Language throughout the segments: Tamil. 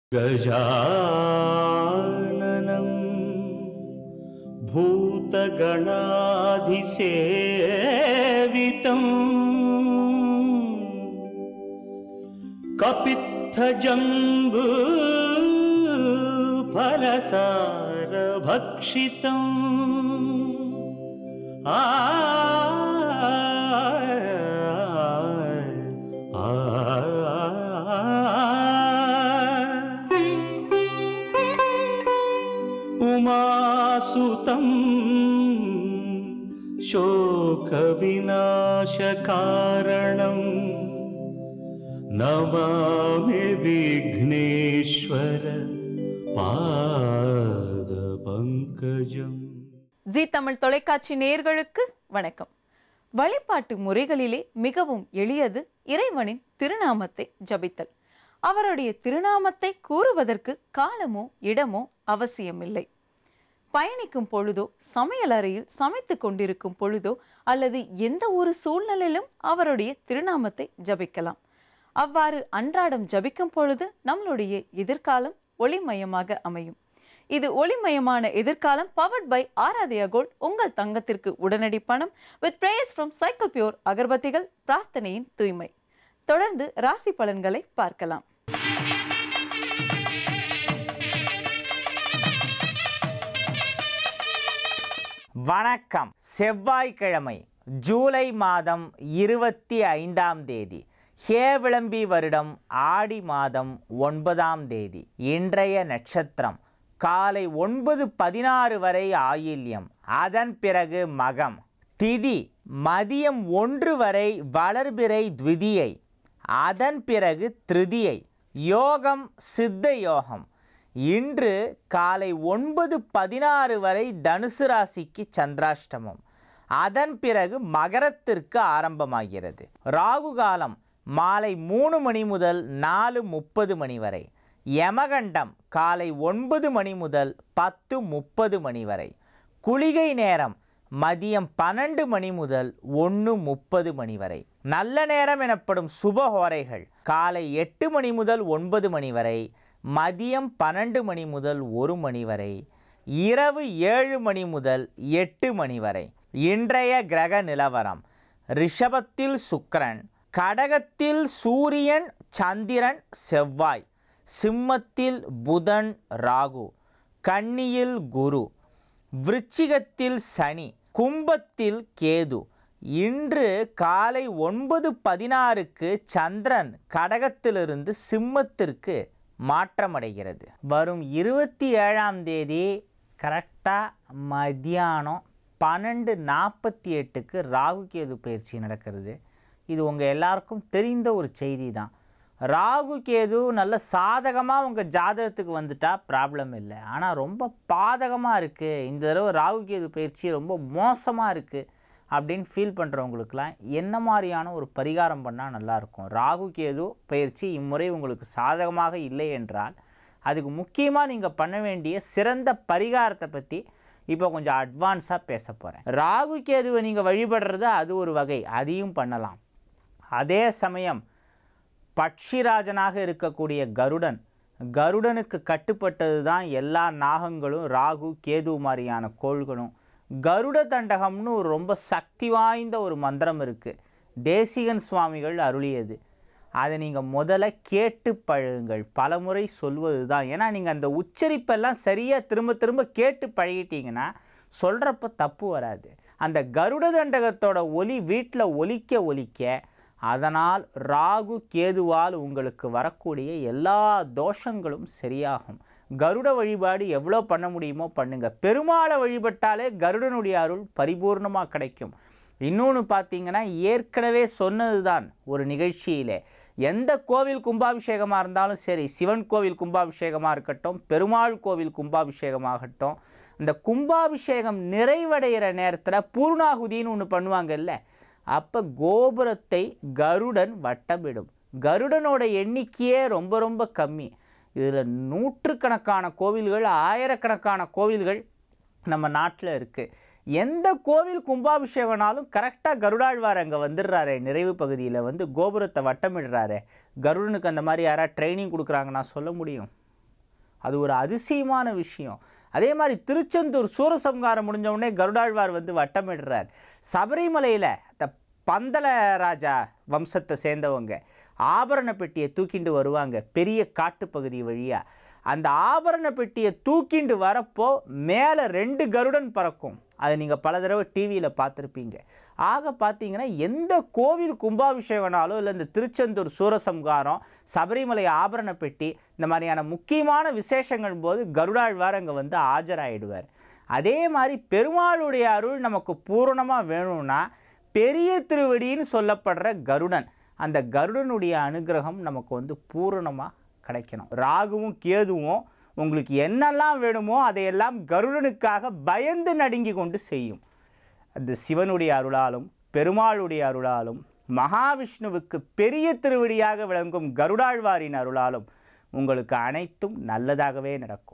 गजाननम् भूतगणाधिसेवितम् कपित्थजम्बू फलसारभक्षितम् आ उमासुतं शोकविनाशकारणम् नमामि विघ्नेश्वर पादपङ्कजम् ஜி தமிழ் தொலைக்காட்சி நேயர்களுக்கு வணக்கம் வழிபாட்டு முறைகளிலே மிகவும் எளியது இறைவனின் திருநாமத்தை ஜபித்தல் அவருடைய திருநாமத்தை கூறுவதற்கு காலமோ இடமோ அவசியமில்லை பயணிக்கும் பொழுதோ சமையல் அறையில் சமைத்து கொண்டிருக்கும் பொழுதோ அல்லது எந்த ஒரு சூழ்நிலையிலும் அவருடைய திருநாமத்தை ஜபிக்கலாம் அவ்வாறு அன்றாடம் ஜபிக்கும் பொழுது நம்மளுடைய எதிர்காலம் ஒளிமயமாக அமையும் இது ஒளிமயமான எதிர்காலம் பவர்ட் பை ஆராதயா கோல்ட் உங்கள் தங்கத்திற்கு உடனடி பணம் with prayers from Cycle Pure அகர்பத்திகள் பிரார்த்தனையின் தூய்மை தொடர்ந்து ராசி பலன்களை பார்க்கலாம் வணக்கம் செவ்வாய்க்கிழமை ஜூலை மாதம் இருபத்தி ஐந்தாம் தேதி ஹே விளம்பி வருடம் ஆடி மாதம் ஒன்பதாம் தேதி இன்றைய நட்சத்திரம் காலை ஒன்பது பதினாறு வரை ஆயில்யம் அதன் பிறகு மகம் திதி மதியம் ஒன்று வரை வளர்பிறை த்விதியை அதன் பிறகு திருதியை யோகம் சித்த யோகம் இன்று காலை ஒன்பது பதினாறு வரை தனுசு ராசிக்கு சந்திராஷ்டமம் அதன் பிறகு மகரத்திற்கு ஆரம்பமாகிறது ராகு காலம் மாலை மூணு மணி முதல் நாலு முப்பது மணி வரை யமகண்டம் காலை ஒன்பது மணி முதல் பத்து முப்பது மணி வரை குளிகை நேரம் மதியம் பன்னெண்டு மணி முதல் ஒன்று முப்பது மணி வரை நல்ல நேரம் எனப்படும் சுபஹோரைகள் காலை எட்டு மணி முதல் ஒன்பது மணி வரை மதியம் பன்னெண்டு மணி முதல் ஒரு மணி வரை இரவு ஏழு மணி முதல் எட்டு மணி வரை இன்றைய கிரக நிலவரம் ரிஷபத்தில் சுக்கிரன் கடகத்தில் சூரியன் சந்திரன் செவ்வாய் சிம்மத்தில் புதன் ராகு கன்னியில் குரு விருச்சிகத்தில் சனி கும்பத்தில் கேது இன்று காலை ஒன்பது பதினாறுக்கு சந்திரன் கடகத்திலிருந்து சிம்மத்திற்கு மாற்றமடைகிறது வரும் இருபத்தி ஏழாம் தேதி கரெக்டாக மதியானம் பன்னெண்டு நாற்பத்தி எட்டுக்கு ராகு கேது பயிற்சி நடக்கிறது இது உங்கள் எல்லாருக்கும் தெரிந்த ஒரு செய்தி தான் ராகு கேது நல்ல சாதகமாக உங்கள் ஜாதகத்துக்கு வந்துட்டா ப்ராப்ளம் இல்லை ஆனால் ரொம்ப பாதகமாக இருக்குது இந்த தடவை ராகு கேது பயிற்சி ரொம்ப மோசமாக இருக்குது அப்படின்னு ஃபீல் பண்ணுறவங்களுக்குலாம் என்ன மாதிரியான ஒரு பரிகாரம் பண்ணால் நல்லாயிருக்கும் ராகு கேது பயிற்சி இம்முறை உங்களுக்கு சாதகமாக இல்லை என்றால் அதுக்கு முக்கியமாக நீங்கள் பண்ண வேண்டிய சிறந்த பரிகாரத்தை பற்றி இப்போ கொஞ்சம் அட்வான்ஸாக பேச போகிறேன் ராகு கேதுவை நீங்கள் வழிபடுறது அது ஒரு வகை அதையும் பண்ணலாம் அதே சமயம் பட்சிராஜனாக இருக்கக்கூடிய கருடன் கருடனுக்கு கட்டுப்பட்டது தான் எல்லா நாகங்களும் ராகு கேது மாதிரியான கோள்களும் கருட தண்டகம்னு ஒரு ரொம்ப சக்தி வாய்ந்த ஒரு மந்திரம் இருக்குது தேசிகன் சுவாமிகள் அருளியது அதை நீங்கள் முதல்ல கேட்டு பழகுங்கள் பலமுறை சொல்வது தான் ஏன்னா நீங்கள் அந்த உச்சரிப்பெல்லாம் சரியாக திரும்ப திரும்ப கேட்டு பழகிட்டீங்கன்னா சொல்கிறப்ப தப்பு வராது அந்த கருட தண்டகத்தோட ஒலி வீட்டில் ஒலிக்க ஒலிக்க அதனால் ராகு கேதுவால் உங்களுக்கு வரக்கூடிய எல்லா தோஷங்களும் சரியாகும் கருட வழிபாடு எவ்வளோ பண்ண முடியுமோ பண்ணுங்க பெருமாளை வழிபட்டாலே கருடனுடைய அருள் பரிபூர்ணமாக கிடைக்கும் இன்னொன்று பார்த்தீங்கன்னா ஏற்கனவே சொன்னது தான் ஒரு நிகழ்ச்சியிலே எந்த கோவில் கும்பாபிஷேகமாக இருந்தாலும் சரி சிவன் கோவில் கும்பாபிஷேகமாக இருக்கட்டும் பெருமாள் கோவில் கும்பாபிஷேகமாகட்டும் இந்த கும்பாபிஷேகம் நிறைவடைகிற நேரத்தில் பூர்ணாகுதின்னு ஒன்று பண்ணுவாங்கல்ல அப்போ கோபுரத்தை கருடன் வட்டமிடும் கருடனோட எண்ணிக்கையே ரொம்ப ரொம்ப கம்மி இதில் நூற்றுக்கணக்கான கோவில்கள் ஆயிரக்கணக்கான கோவில்கள் நம்ம நாட்டில் இருக்குது எந்த கோவில் கும்பாபிஷேகம்னாலும் கரெக்டாக கருடாழ்வார் அங்கே வந்துடுறாரு நிறைவு பகுதியில் வந்து கோபுரத்தை வட்டமிடுறாரு கருடனுக்கு அந்த மாதிரி யாராவது ட்ரைனிங் கொடுக்குறாங்கன்னா சொல்ல முடியும் அது ஒரு அதிசயமான விஷயம் அதே மாதிரி திருச்செந்தூர் சூரசம்காரம் முடிஞ்ச உடனே கருடாழ்வார் வந்து வட்டமிடுறார் சபரிமலையில் இந்த பந்தல ராஜா வம்சத்தை சேர்ந்தவங்க ஆபரண பெட்டியை தூக்கிண்டு வருவாங்க பெரிய காட்டுப்பகுதி வழியாக அந்த ஆபரண பெட்டியை தூக்கிண்டு வரப்போ மேலே ரெண்டு கருடன் பறக்கும் அதை நீங்கள் பல தடவை டிவியில் பார்த்துருப்பீங்க ஆக பார்த்தீங்கன்னா எந்த கோவில் கும்பாபிஷேகம்னாலும் இல்லை இந்த திருச்செந்தூர் சூரசம்காரம் சபரிமலை ஆபரண பெட்டி இந்த மாதிரியான முக்கியமான விசேஷங்கள் போது கருடாழ்வார் அங்கே வந்து ஆஜராயிடுவார் அதே மாதிரி பெருமாளுடைய அருள் நமக்கு பூரணமாக வேணும்னா பெரிய திருவடின்னு சொல்லப்படுற கருடன் அந்த கருடனுடைய அனுகிரகம் நமக்கு வந்து பூரணமாக கிடைக்கணும் ராகுவும் கேதுவும் உங்களுக்கு என்னெல்லாம் வேணுமோ அதையெல்லாம் கருடனுக்காக பயந்து நடுங்கி கொண்டு செய்யும் அந்த சிவனுடைய அருளாலும் பெருமாளுடைய அருளாலும் மகாவிஷ்ணுவுக்கு பெரிய திருவடியாக விளங்கும் கருடாழ்வாரின் அருளாலும் உங்களுக்கு அனைத்தும் நல்லதாகவே நடக்கும்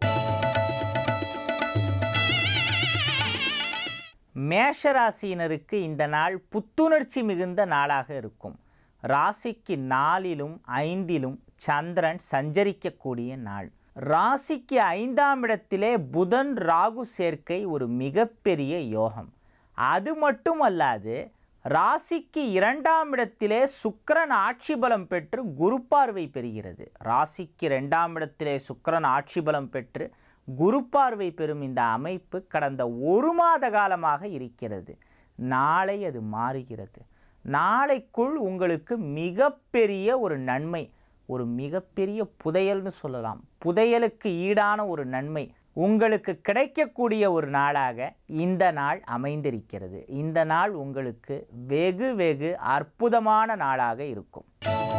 மேஷராசியினருக்கு இந்த நாள் புத்துணர்ச்சி மிகுந்த நாளாக இருக்கும் ராசிக்கு நாலிலும் ஐந்திலும் சந்திரன் சஞ்சரிக்கக்கூடிய நாள் ராசிக்கு ஐந்தாம் இடத்திலே புதன் ராகு சேர்க்கை ஒரு மிகப்பெரிய யோகம் அது மட்டும் அல்லாது ராசிக்கு இரண்டாம் இடத்திலே சுக்கிரன் ஆட்சி பலம் பெற்று குரு பார்வை பெறுகிறது ராசிக்கு இரண்டாம் இடத்திலே சுக்கிரன் ஆட்சி பலம் பெற்று குரு பார்வை பெறும் இந்த அமைப்பு கடந்த ஒரு மாத காலமாக இருக்கிறது நாளை அது மாறுகிறது நாளைக்குள் உங்களுக்கு மிகப்பெரிய ஒரு நன்மை ஒரு மிகப்பெரிய புதையல்னு சொல்லலாம் புதையலுக்கு ஈடான ஒரு நன்மை உங்களுக்கு கிடைக்கக்கூடிய ஒரு நாளாக இந்த நாள் அமைந்திருக்கிறது இந்த நாள் உங்களுக்கு வெகு வெகு அற்புதமான நாளாக இருக்கும்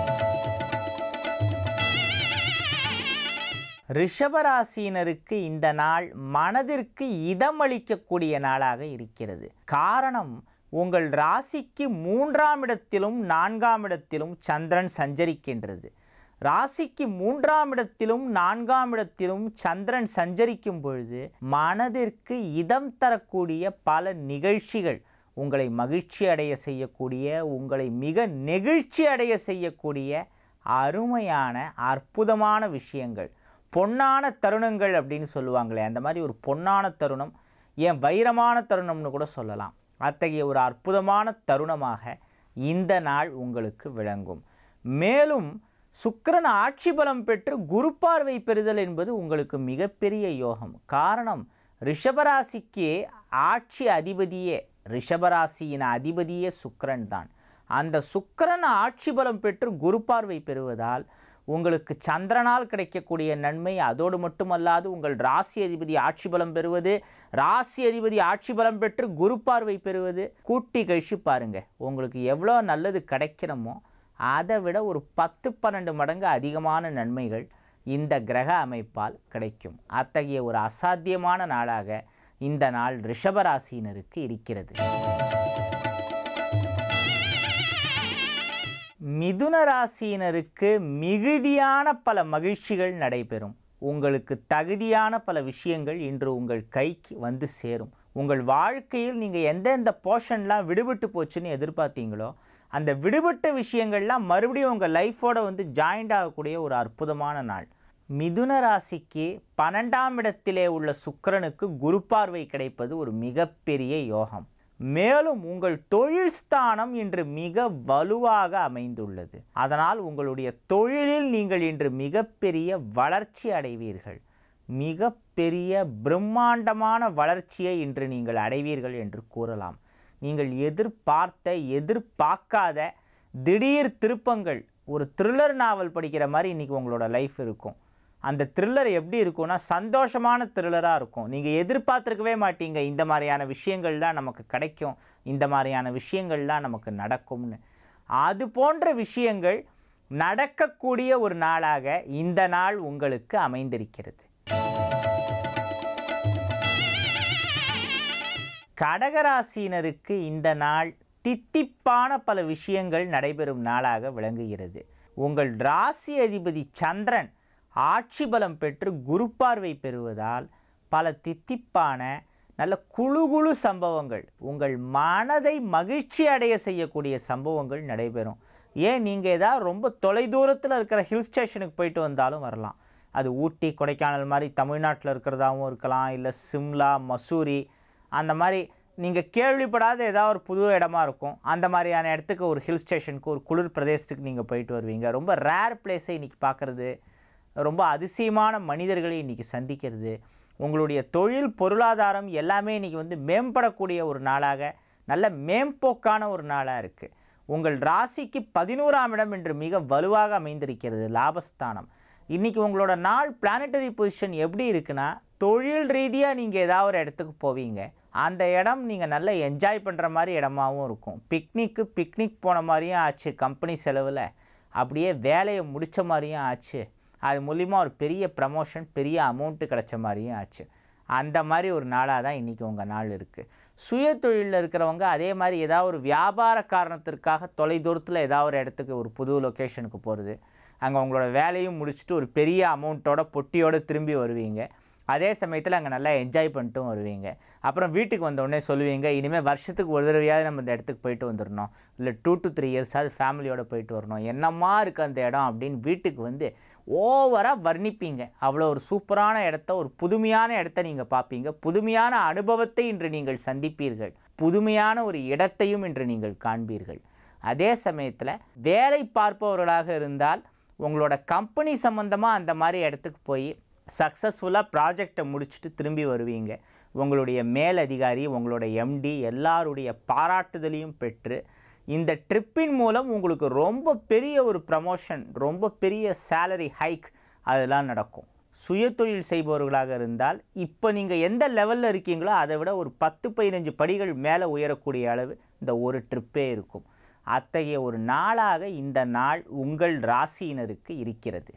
ரிஷபராசியினருக்கு இந்த நாள் மனதிற்கு இதமளிக்கக்கூடிய நாளாக இருக்கிறது காரணம் உங்கள் ராசிக்கு மூன்றாம் இடத்திலும் நான்காம் இடத்திலும் சந்திரன் சஞ்சரிக்கின்றது ராசிக்கு மூன்றாம் இடத்திலும் நான்காம் இடத்திலும் சந்திரன் சஞ்சரிக்கும் பொழுது மனதிற்கு இதம் தரக்கூடிய பல நிகழ்ச்சிகள் உங்களை மகிழ்ச்சி அடைய செய்யக்கூடிய உங்களை மிக நெகிழ்ச்சி அடைய செய்யக்கூடிய அருமையான அற்புதமான விஷயங்கள் பொன்னான தருணங்கள் அப்படின்னு சொல்லுவாங்களே அந்த மாதிரி ஒரு பொன்னான தருணம் ஏன் வைரமான தருணம்னு கூட சொல்லலாம் அத்தகைய ஒரு அற்புதமான தருணமாக இந்த நாள் உங்களுக்கு விளங்கும் மேலும் சுக்கிரன் ஆட்சி பலம் பெற்று குரு பார்வை பெறுதல் என்பது உங்களுக்கு மிகப்பெரிய யோகம் காரணம் ரிஷபராசிக்கு ஆட்சி அதிபதியே ரிஷபராசியின் அதிபதியே சுக்கிரன் தான் அந்த சுக்கிரன் ஆட்சி பலம் பெற்று குரு பார்வை பெறுவதால் உங்களுக்கு சந்திரனால் கிடைக்கக்கூடிய நன்மை அதோடு மட்டுமல்லாது உங்கள் ராசி அதிபதி ஆட்சி பலம் பெறுவது ராசி அதிபதி ஆட்சி பலம் பெற்று குரு பார்வை பெறுவது கூட்டி கழிச்சு பாருங்க உங்களுக்கு எவ்வளோ நல்லது கிடைக்கணுமோ அதை விட ஒரு பத்து பன்னெண்டு மடங்கு அதிகமான நன்மைகள் இந்த கிரக அமைப்பால் கிடைக்கும் அத்தகைய ஒரு அசாத்தியமான நாளாக இந்த நாள் ரிஷபராசியினருக்கு இருக்கிறது மிதுன ராசியினருக்கு மிகுதியான பல மகிழ்ச்சிகள் நடைபெறும் உங்களுக்கு தகுதியான பல விஷயங்கள் இன்று உங்கள் கைக்கு வந்து சேரும் உங்கள் வாழ்க்கையில் நீங்கள் எந்தெந்த போர்ஷன்லாம் விடுபட்டு போச்சுன்னு எதிர்பார்த்தீங்களோ அந்த விடுபட்ட விஷயங்கள்லாம் மறுபடியும் உங்கள் லைஃபோட வந்து ஜாயிண்ட் ஆகக்கூடிய ஒரு அற்புதமான நாள் மிதுன ராசிக்கு பன்னெண்டாம் இடத்திலே உள்ள சுக்கிரனுக்கு குரு பார்வை கிடைப்பது ஒரு மிகப்பெரிய யோகம் மேலும் உங்கள் தொழில் ஸ்தானம் இன்று மிக வலுவாக அமைந்துள்ளது அதனால் உங்களுடைய தொழிலில் நீங்கள் இன்று மிகப்பெரிய வளர்ச்சி அடைவீர்கள் மிகப்பெரிய பிரம்மாண்டமான வளர்ச்சியை இன்று நீங்கள் அடைவீர்கள் என்று கூறலாம் நீங்கள் எதிர்பார்த்த எதிர்பார்க்காத திடீர் திருப்பங்கள் ஒரு த்ரில்லர் நாவல் படிக்கிற மாதிரி இன்றைக்கி உங்களோட லைஃப் இருக்கும் அந்த த்ரில்லர் எப்படி இருக்கும்னா சந்தோஷமான த்ரில்லராக இருக்கும் நீங்கள் எதிர்பார்த்துருக்கவே மாட்டீங்க இந்த மாதிரியான விஷயங்கள்லாம் நமக்கு கிடைக்கும் இந்த மாதிரியான விஷயங்கள்லாம் நமக்கு நடக்கும்னு அது போன்ற விஷயங்கள் நடக்கக்கூடிய ஒரு நாளாக இந்த நாள் உங்களுக்கு அமைந்திருக்கிறது கடகராசியினருக்கு இந்த நாள் தித்திப்பான பல விஷயங்கள் நடைபெறும் நாளாக விளங்குகிறது உங்கள் ராசி அதிபதி சந்திரன் ஆட்சி பலம் பெற்று குரு பார்வை பெறுவதால் பல தித்திப்பான நல்ல குழு குழு சம்பவங்கள் உங்கள் மனதை மகிழ்ச்சி அடைய செய்யக்கூடிய சம்பவங்கள் நடைபெறும் ஏன் நீங்கள் ஏதாவது ரொம்ப தொலைதூரத்தில் இருக்கிற ஹில் ஸ்டேஷனுக்கு போயிட்டு வந்தாலும் வரலாம் அது ஊட்டி கொடைக்கானல் மாதிரி தமிழ்நாட்டில் இருக்கிறதாவும் இருக்கலாம் இல்லை சிம்லா மசூரி அந்த மாதிரி நீங்கள் கேள்விப்படாத ஏதாவது ஒரு புது இடமா இருக்கும் அந்த மாதிரியான இடத்துக்கு ஒரு ஹில் ஸ்டேஷனுக்கு ஒரு குளிர் பிரதேசத்துக்கு நீங்கள் போயிட்டு வருவீங்க ரொம்ப ரேர் பிளேஸை இன்றைக்கி பார்க்குறது ரொம்ப அதிசயமான மனிதர்களை இன்றைக்கி சந்திக்கிறது உங்களுடைய தொழில் பொருளாதாரம் எல்லாமே இன்றைக்கி வந்து மேம்படக்கூடிய ஒரு நாளாக நல்ல மேம்போக்கான ஒரு நாளாக இருக்குது உங்கள் ராசிக்கு பதினோராம் இடம் என்று மிக வலுவாக அமைந்திருக்கிறது லாபஸ்தானம் இன்றைக்கி உங்களோட நாள் பிளானட்டரி பொசிஷன் எப்படி இருக்குன்னா தொழில் ரீதியாக நீங்கள் ஏதாவது ஒரு இடத்துக்கு போவீங்க அந்த இடம் நீங்கள் நல்லா என்ஜாய் பண்ணுற மாதிரி இடமாவும் இருக்கும் பிக்னிக்கு பிக்னிக் போன மாதிரியும் ஆச்சு கம்பெனி செலவில் அப்படியே வேலையை முடித்த மாதிரியும் ஆச்சு அது மூலிமா ஒரு பெரிய ப்ரமோஷன் பெரிய அமௌண்ட்டு கிடைச்ச மாதிரியும் ஆச்சு அந்த மாதிரி ஒரு நாளாக தான் இன்றைக்கி உங்கள் நாள் இருக்குது சுய தொழிலில் இருக்கிறவங்க அதே மாதிரி ஏதாவது ஒரு வியாபார காரணத்திற்காக தொலை தூரத்தில் ஏதாவது ஒரு இடத்துக்கு ஒரு புது லொக்கேஷனுக்கு போகிறது அங்கே உங்களோட வேலையும் முடிச்சுட்டு ஒரு பெரிய அமௌண்ட்டோட பொட்டியோடு திரும்பி வருவீங்க அதே சமயத்தில் அங்கே நல்லா என்ஜாய் பண்ணிட்டும் வருவீங்க அப்புறம் வீட்டுக்கு வந்த உடனே சொல்லுவீங்க இனிமேல் வருஷத்துக்கு ஒரு தடவையாவது நம்ம இந்த இடத்துக்கு போயிட்டு வந்துடணும் இல்லை டூ டு த்ரீ இயர்ஸாவது ஃபேமிலியோட போயிட்டு வரணும் என்னம்மா இருக்குது அந்த இடம் அப்படின்னு வீட்டுக்கு வந்து ஓவராக வர்ணிப்பீங்க அவ்வளோ ஒரு சூப்பரான இடத்த ஒரு புதுமையான இடத்த நீங்கள் பார்ப்பீங்க புதுமையான அனுபவத்தை இன்று நீங்கள் சந்திப்பீர்கள் புதுமையான ஒரு இடத்தையும் இன்று நீங்கள் காண்பீர்கள் அதே சமயத்தில் வேலை பார்ப்பவர்களாக இருந்தால் உங்களோட கம்பெனி சம்மந்தமாக அந்த மாதிரி இடத்துக்கு போய் சக்ஸஸ்ஃபுல்லாக ப்ராஜெக்டை முடிச்சுட்டு திரும்பி வருவீங்க உங்களுடைய மேலதிகாரி உங்களோட எம்டி எல்லாருடைய பாராட்டுதலையும் பெற்று இந்த ட்ரிப்பின் மூலம் உங்களுக்கு ரொம்ப பெரிய ஒரு ப்ரமோஷன் ரொம்ப பெரிய சேலரி ஹைக் அதெல்லாம் நடக்கும் சுயதொழில் செய்பவர்களாக இருந்தால் இப்போ நீங்கள் எந்த லெவலில் இருக்கீங்களோ அதை விட ஒரு பத்து பதினஞ்சு படிகள் மேலே உயரக்கூடிய அளவு இந்த ஒரு ட்ரிப்பே இருக்கும் அத்தகைய ஒரு நாளாக இந்த நாள் உங்கள் ராசியினருக்கு இருக்கிறது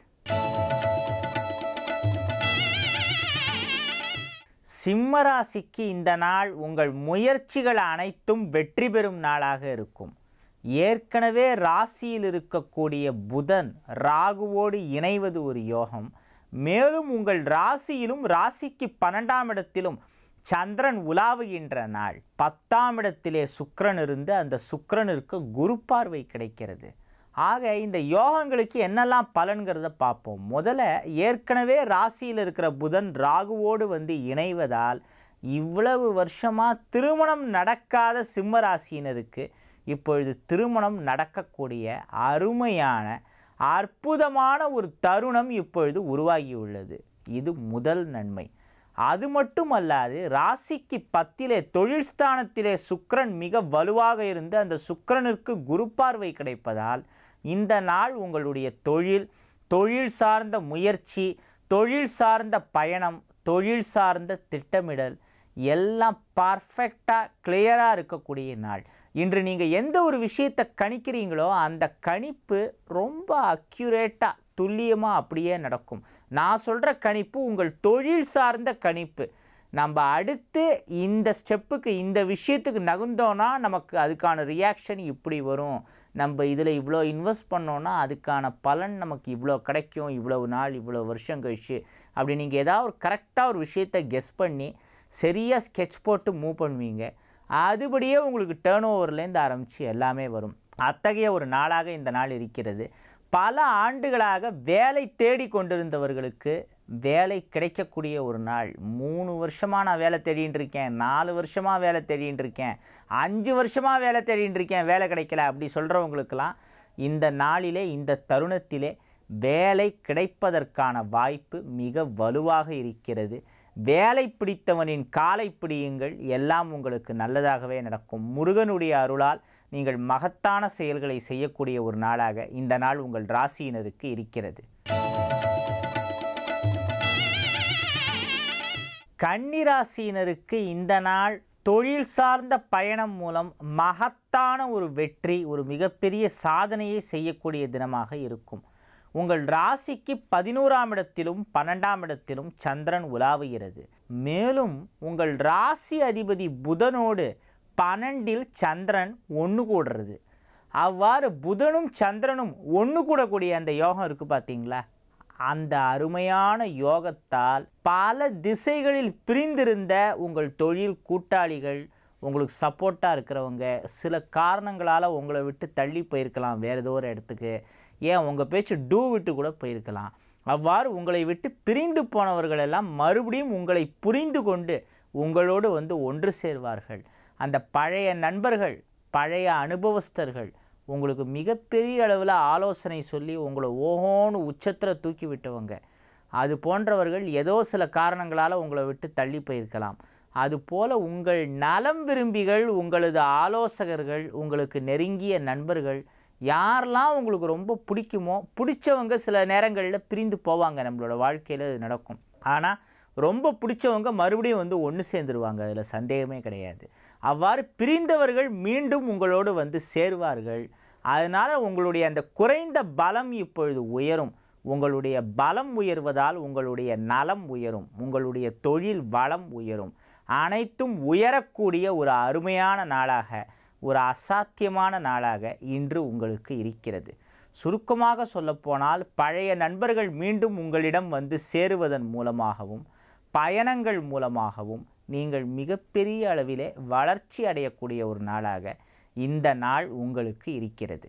சிம்ம ராசிக்கு இந்த நாள் உங்கள் முயற்சிகள் அனைத்தும் வெற்றி பெறும் நாளாக இருக்கும் ஏற்கனவே ராசியில் இருக்கக்கூடிய புதன் ராகுவோடு இணைவது ஒரு யோகம் மேலும் உங்கள் ராசியிலும் ராசிக்கு பன்னெண்டாம் இடத்திலும் சந்திரன் உலாவுகின்ற நாள் பத்தாம் இடத்திலே சுக்கிரன் இருந்து அந்த சுக்கிரனிற்கு குரு பார்வை கிடைக்கிறது ஆக இந்த யோகங்களுக்கு என்னெல்லாம் பலன்கிறத பார்ப்போம் முதல்ல ஏற்கனவே ராசியில் இருக்கிற புதன் ராகுவோடு வந்து இணைவதால் இவ்வளவு வருஷமாக திருமணம் நடக்காத சிம்ம ராசியினருக்கு இப்பொழுது திருமணம் நடக்கக்கூடிய அருமையான அற்புதமான ஒரு தருணம் இப்பொழுது உருவாகியுள்ளது இது முதல் நன்மை அது மட்டுமல்லாது ராசிக்கு பத்திலே தொழில் ஸ்தானத்திலே சுக்கிரன் மிக வலுவாக இருந்து அந்த சுக்கிரனிற்கு குரு பார்வை கிடைப்பதால் இந்த நாள் உங்களுடைய தொழில் தொழில் சார்ந்த முயற்சி தொழில் சார்ந்த பயணம் தொழில் சார்ந்த திட்டமிடல் எல்லாம் பர்ஃபெக்டாக கிளியராக இருக்கக்கூடிய நாள் இன்று நீங்கள் எந்த ஒரு விஷயத்தை கணிக்கிறீங்களோ அந்த கணிப்பு ரொம்ப அக்யூரேட்டாக துல்லியமாக அப்படியே நடக்கும் நான் சொல்கிற கணிப்பு உங்கள் தொழில் சார்ந்த கணிப்பு நம்ம அடுத்து இந்த ஸ்டெப்புக்கு இந்த விஷயத்துக்கு நகுந்தோன்னா நமக்கு அதுக்கான ரியாக்ஷன் இப்படி வரும் நம்ம இதில் இவ்வளோ இன்வெஸ்ட் பண்ணோன்னா அதுக்கான பலன் நமக்கு இவ்வளோ கிடைக்கும் இவ்வளவு நாள் இவ்வளோ வருஷம் கழிச்சு அப்படி நீங்கள் ஏதாவது ஒரு கரெக்டாக ஒரு விஷயத்தை கெஸ் பண்ணி சரியாக ஸ்கெட்ச் போட்டு மூவ் பண்ணுவீங்க அதுபடியே உங்களுக்கு டேர்ன் ஓவர்லேருந்து ஆரம்பித்து எல்லாமே வரும் அத்தகைய ஒரு நாளாக இந்த நாள் இருக்கிறது பல ஆண்டுகளாக வேலை தேடி கொண்டிருந்தவர்களுக்கு வேலை கிடைக்கக்கூடிய ஒரு நாள் மூணு வருஷமாக நான் வேலை தேடின்னு இருக்கேன் நாலு வருஷமாக வேலை தேடின்னு இருக்கேன் அஞ்சு வருஷமாக வேலை தேடின்னு இருக்கேன் வேலை கிடைக்கல அப்படி சொல்கிறவங்களுக்கெல்லாம் இந்த நாளிலே இந்த தருணத்திலே வேலை கிடைப்பதற்கான வாய்ப்பு மிக வலுவாக இருக்கிறது வேலை பிடித்தவனின் காலை பிடியுங்கள் எல்லாம் உங்களுக்கு நல்லதாகவே நடக்கும் முருகனுடைய அருளால் நீங்கள் மகத்தான செயல்களை செய்யக்கூடிய ஒரு நாளாக இந்த நாள் உங்கள் ராசியினருக்கு இருக்கிறது கன்னிராசியினருக்கு இந்த நாள் தொழில் சார்ந்த பயணம் மூலம் மகத்தான ஒரு வெற்றி ஒரு மிகப்பெரிய சாதனையை செய்யக்கூடிய தினமாக இருக்கும் உங்கள் ராசிக்கு பதினோராம் இடத்திலும் பன்னெண்டாம் இடத்திலும் சந்திரன் உலாவுகிறது மேலும் உங்கள் ராசி அதிபதி புதனோடு பன்னெண்டில் சந்திரன் ஒன்று கூடுறது அவ்வாறு புதனும் சந்திரனும் ஒன்று கூடக்கூடிய அந்த யோகம் இருக்குது பார்த்தீங்களா அந்த அருமையான யோகத்தால் பல திசைகளில் பிரிந்திருந்த உங்கள் தொழில் கூட்டாளிகள் உங்களுக்கு சப்போர்ட்டாக இருக்கிறவங்க சில காரணங்களால் உங்களை விட்டு தள்ளி போயிருக்கலாம் வேறு ஏதோ ஒரு இடத்துக்கு ஏன் உங்கள் பேச்சு டூ விட்டு கூட போயிருக்கலாம் அவ்வாறு உங்களை விட்டு பிரிந்து போனவர்கள் எல்லாம் மறுபடியும் உங்களை புரிந்து கொண்டு உங்களோடு வந்து ஒன்று சேர்வார்கள் அந்த பழைய நண்பர்கள் பழைய அனுபவஸ்தர்கள் உங்களுக்கு மிகப்பெரிய அளவில் ஆலோசனை சொல்லி உங்களை ஓஹோன்னு உச்சத்தில் தூக்கி விட்டவங்க அது போன்றவர்கள் ஏதோ சில காரணங்களால் உங்களை விட்டு தள்ளி போயிருக்கலாம் அதுபோல உங்கள் நலம் விரும்பிகள் உங்களது ஆலோசகர்கள் உங்களுக்கு நெருங்கிய நண்பர்கள் யாரெல்லாம் உங்களுக்கு ரொம்ப பிடிக்குமோ பிடிச்சவங்க சில நேரங்களில் பிரிந்து போவாங்க நம்மளோட வாழ்க்கையில் இது நடக்கும் ஆனால் ரொம்ப பிடிச்சவங்க மறுபடியும் வந்து ஒன்று சேர்ந்துருவாங்க அதில் சந்தேகமே கிடையாது அவ்வாறு பிரிந்தவர்கள் மீண்டும் உங்களோடு வந்து சேருவார்கள் அதனால் உங்களுடைய அந்த குறைந்த பலம் இப்பொழுது உயரும் உங்களுடைய பலம் உயர்வதால் உங்களுடைய நலம் உயரும் உங்களுடைய தொழில் வளம் உயரும் அனைத்தும் உயரக்கூடிய ஒரு அருமையான நாளாக ஒரு அசாத்தியமான நாளாக இன்று உங்களுக்கு இருக்கிறது சுருக்கமாக சொல்லப்போனால் பழைய நண்பர்கள் மீண்டும் உங்களிடம் வந்து சேருவதன் மூலமாகவும் பயணங்கள் மூலமாகவும் நீங்கள் மிகப்பெரிய அளவிலே வளர்ச்சி அடையக்கூடிய ஒரு நாளாக இந்த நாள் உங்களுக்கு இருக்கிறது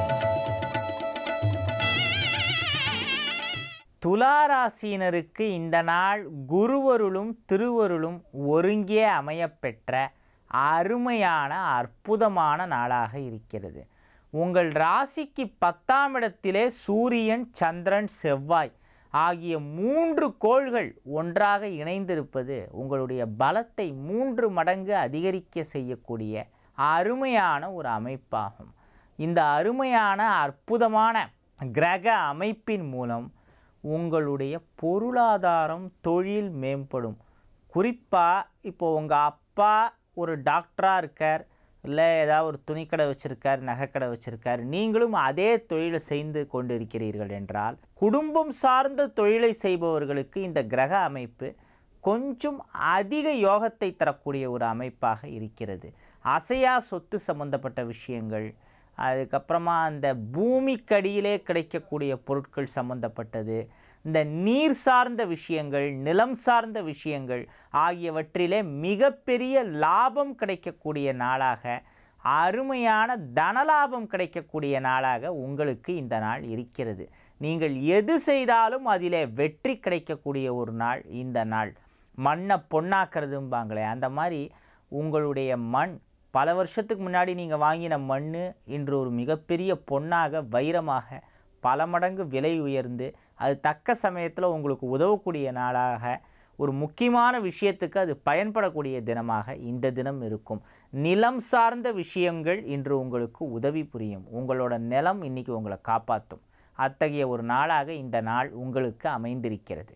துளாராசினருக்கு இந்த நாள் குருவருளும் திருவருளும் ஒருங்கே அமையப்பெற்ற அருமையான அற்புதமான நாளாக இருக்கிறது உங்கள் ராசிக்கு பத்தாம் இடத்திலே சூரியன் சந்திரன் செவ்வாய் ஆகிய மூன்று கோள்கள் ஒன்றாக இணைந்திருப்பது உங்களுடைய பலத்தை மூன்று மடங்கு அதிகரிக்க செய்யக்கூடிய அருமையான ஒரு அமைப்பாகும் இந்த அருமையான அற்புதமான கிரக அமைப்பின் மூலம் உங்களுடைய பொருளாதாரம் தொழில் மேம்படும் குறிப்பாக இப்போ உங்கள் அப்பா ஒரு டாக்டராக இருக்கார் இல்லை ஏதாவது ஒரு துணிக்கடை வச்சுருக்கார் நகைக்கடை வச்சுருக்கார் நீங்களும் அதே தொழிலை செய்து கொண்டு இருக்கிறீர்கள் என்றால் குடும்பம் சார்ந்த தொழிலை செய்பவர்களுக்கு இந்த கிரக அமைப்பு கொஞ்சம் அதிக யோகத்தை தரக்கூடிய ஒரு அமைப்பாக இருக்கிறது அசையா சொத்து சம்பந்தப்பட்ட விஷயங்கள் அதுக்கப்புறமா அந்த பூமிக்கடியிலே கிடைக்கக்கூடிய பொருட்கள் சம்பந்தப்பட்டது இந்த நீர் சார்ந்த விஷயங்கள் நிலம் சார்ந்த விஷயங்கள் ஆகியவற்றிலே மிகப்பெரிய லாபம் கிடைக்கக்கூடிய நாளாக அருமையான தனலாபம் கிடைக்கக்கூடிய நாளாக உங்களுக்கு இந்த நாள் இருக்கிறது நீங்கள் எது செய்தாலும் அதிலே வெற்றி கிடைக்கக்கூடிய ஒரு நாள் இந்த நாள் மண்ணை பொண்ணாக்குறதும்பாங்களே அந்த மாதிரி உங்களுடைய மண் பல வருஷத்துக்கு முன்னாடி நீங்கள் வாங்கின மண் இன்று ஒரு மிகப்பெரிய பொன்னாக வைரமாக பல மடங்கு விலை உயர்ந்து அது தக்க சமயத்தில் உங்களுக்கு உதவக்கூடிய நாளாக ஒரு முக்கியமான விஷயத்துக்கு அது பயன்படக்கூடிய தினமாக இந்த தினம் இருக்கும் நிலம் சார்ந்த விஷயங்கள் இன்று உங்களுக்கு உதவி புரியும் உங்களோட நிலம் இன்னைக்கு உங்களை காப்பாற்றும் அத்தகைய ஒரு நாளாக இந்த நாள் உங்களுக்கு அமைந்திருக்கிறது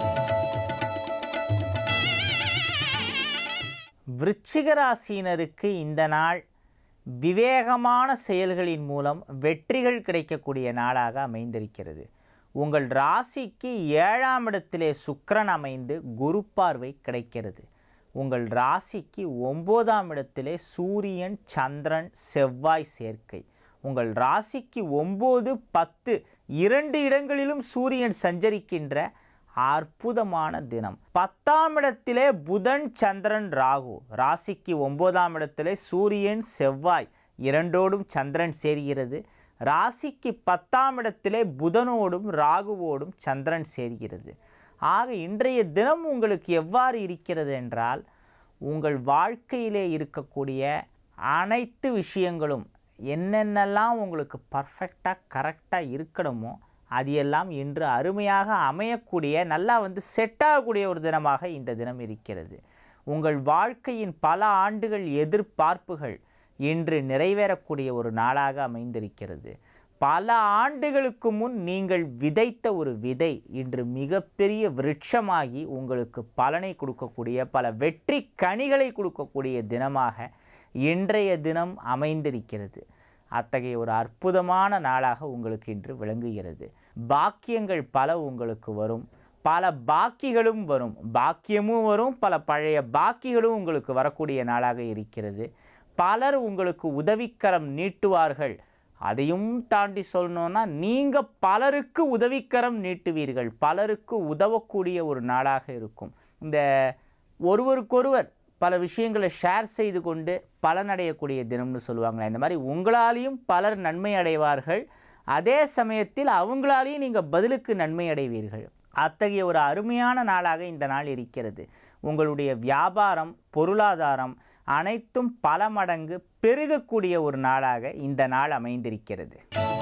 விருச்சிக ராசியினருக்கு இந்த நாள் விவேகமான செயல்களின் மூலம் வெற்றிகள் கிடைக்கக்கூடிய நாளாக அமைந்திருக்கிறது உங்கள் ராசிக்கு ஏழாம் இடத்திலே சுக்கிரன் அமைந்து குரு பார்வை கிடைக்கிறது உங்கள் ராசிக்கு ஒம்போதாம் இடத்திலே சூரியன் சந்திரன் செவ்வாய் சேர்க்கை உங்கள் ராசிக்கு ஒம்பது பத்து இரண்டு இடங்களிலும் சூரியன் சஞ்சரிக்கின்ற அற்புதமான தினம் பத்தாம் இடத்திலே புதன் சந்திரன் ராகு ராசிக்கு ஒன்பதாம் இடத்திலே சூரியன் செவ்வாய் இரண்டோடும் சந்திரன் சேர்கிறது ராசிக்கு பத்தாம் இடத்திலே புதனோடும் ராகுவோடும் சந்திரன் சேர்கிறது ஆக இன்றைய தினம் உங்களுக்கு எவ்வாறு இருக்கிறது என்றால் உங்கள் வாழ்க்கையிலே இருக்கக்கூடிய அனைத்து விஷயங்களும் என்னென்னலாம் உங்களுக்கு பர்ஃபெக்டாக கரெக்டாக இருக்கணுமோ அது எல்லாம் இன்று அருமையாக அமையக்கூடிய நல்லா வந்து செட் ஆகக்கூடிய ஒரு தினமாக இந்த தினம் இருக்கிறது உங்கள் வாழ்க்கையின் பல ஆண்டுகள் எதிர்பார்ப்புகள் இன்று நிறைவேறக்கூடிய ஒரு நாளாக அமைந்திருக்கிறது பல ஆண்டுகளுக்கு முன் நீங்கள் விதைத்த ஒரு விதை இன்று மிகப்பெரிய விருட்சமாகி உங்களுக்கு பலனை கொடுக்கக்கூடிய பல வெற்றி கனிகளை கொடுக்கக்கூடிய தினமாக இன்றைய தினம் அமைந்திருக்கிறது அத்தகைய ஒரு அற்புதமான நாளாக உங்களுக்கு இன்று விளங்குகிறது பாக்கியங்கள் பல உங்களுக்கு வரும் பல பாக்கிகளும் வரும் பாக்கியமும் வரும் பல பழைய பாக்கிகளும் உங்களுக்கு வரக்கூடிய நாளாக இருக்கிறது பலர் உங்களுக்கு உதவிக்கரம் நீட்டுவார்கள் அதையும் தாண்டி சொல்லணும்னா நீங்கள் பலருக்கு உதவிக்கரம் நீட்டுவீர்கள் பலருக்கு உதவக்கூடிய ஒரு நாளாக இருக்கும் இந்த ஒருவருக்கொருவர் பல விஷயங்களை ஷேர் செய்து கொண்டு பலனடையக்கூடிய தினம்னு சொல்லுவாங்களே இந்த மாதிரி உங்களாலேயும் பலர் நன்மை அடைவார்கள் அதே சமயத்தில் அவங்களாலேயும் நீங்கள் பதிலுக்கு நன்மை அடைவீர்கள் அத்தகைய ஒரு அருமையான நாளாக இந்த நாள் இருக்கிறது உங்களுடைய வியாபாரம் பொருளாதாரம் அனைத்தும் பல மடங்கு பெருகக்கூடிய ஒரு நாளாக இந்த நாள் அமைந்திருக்கிறது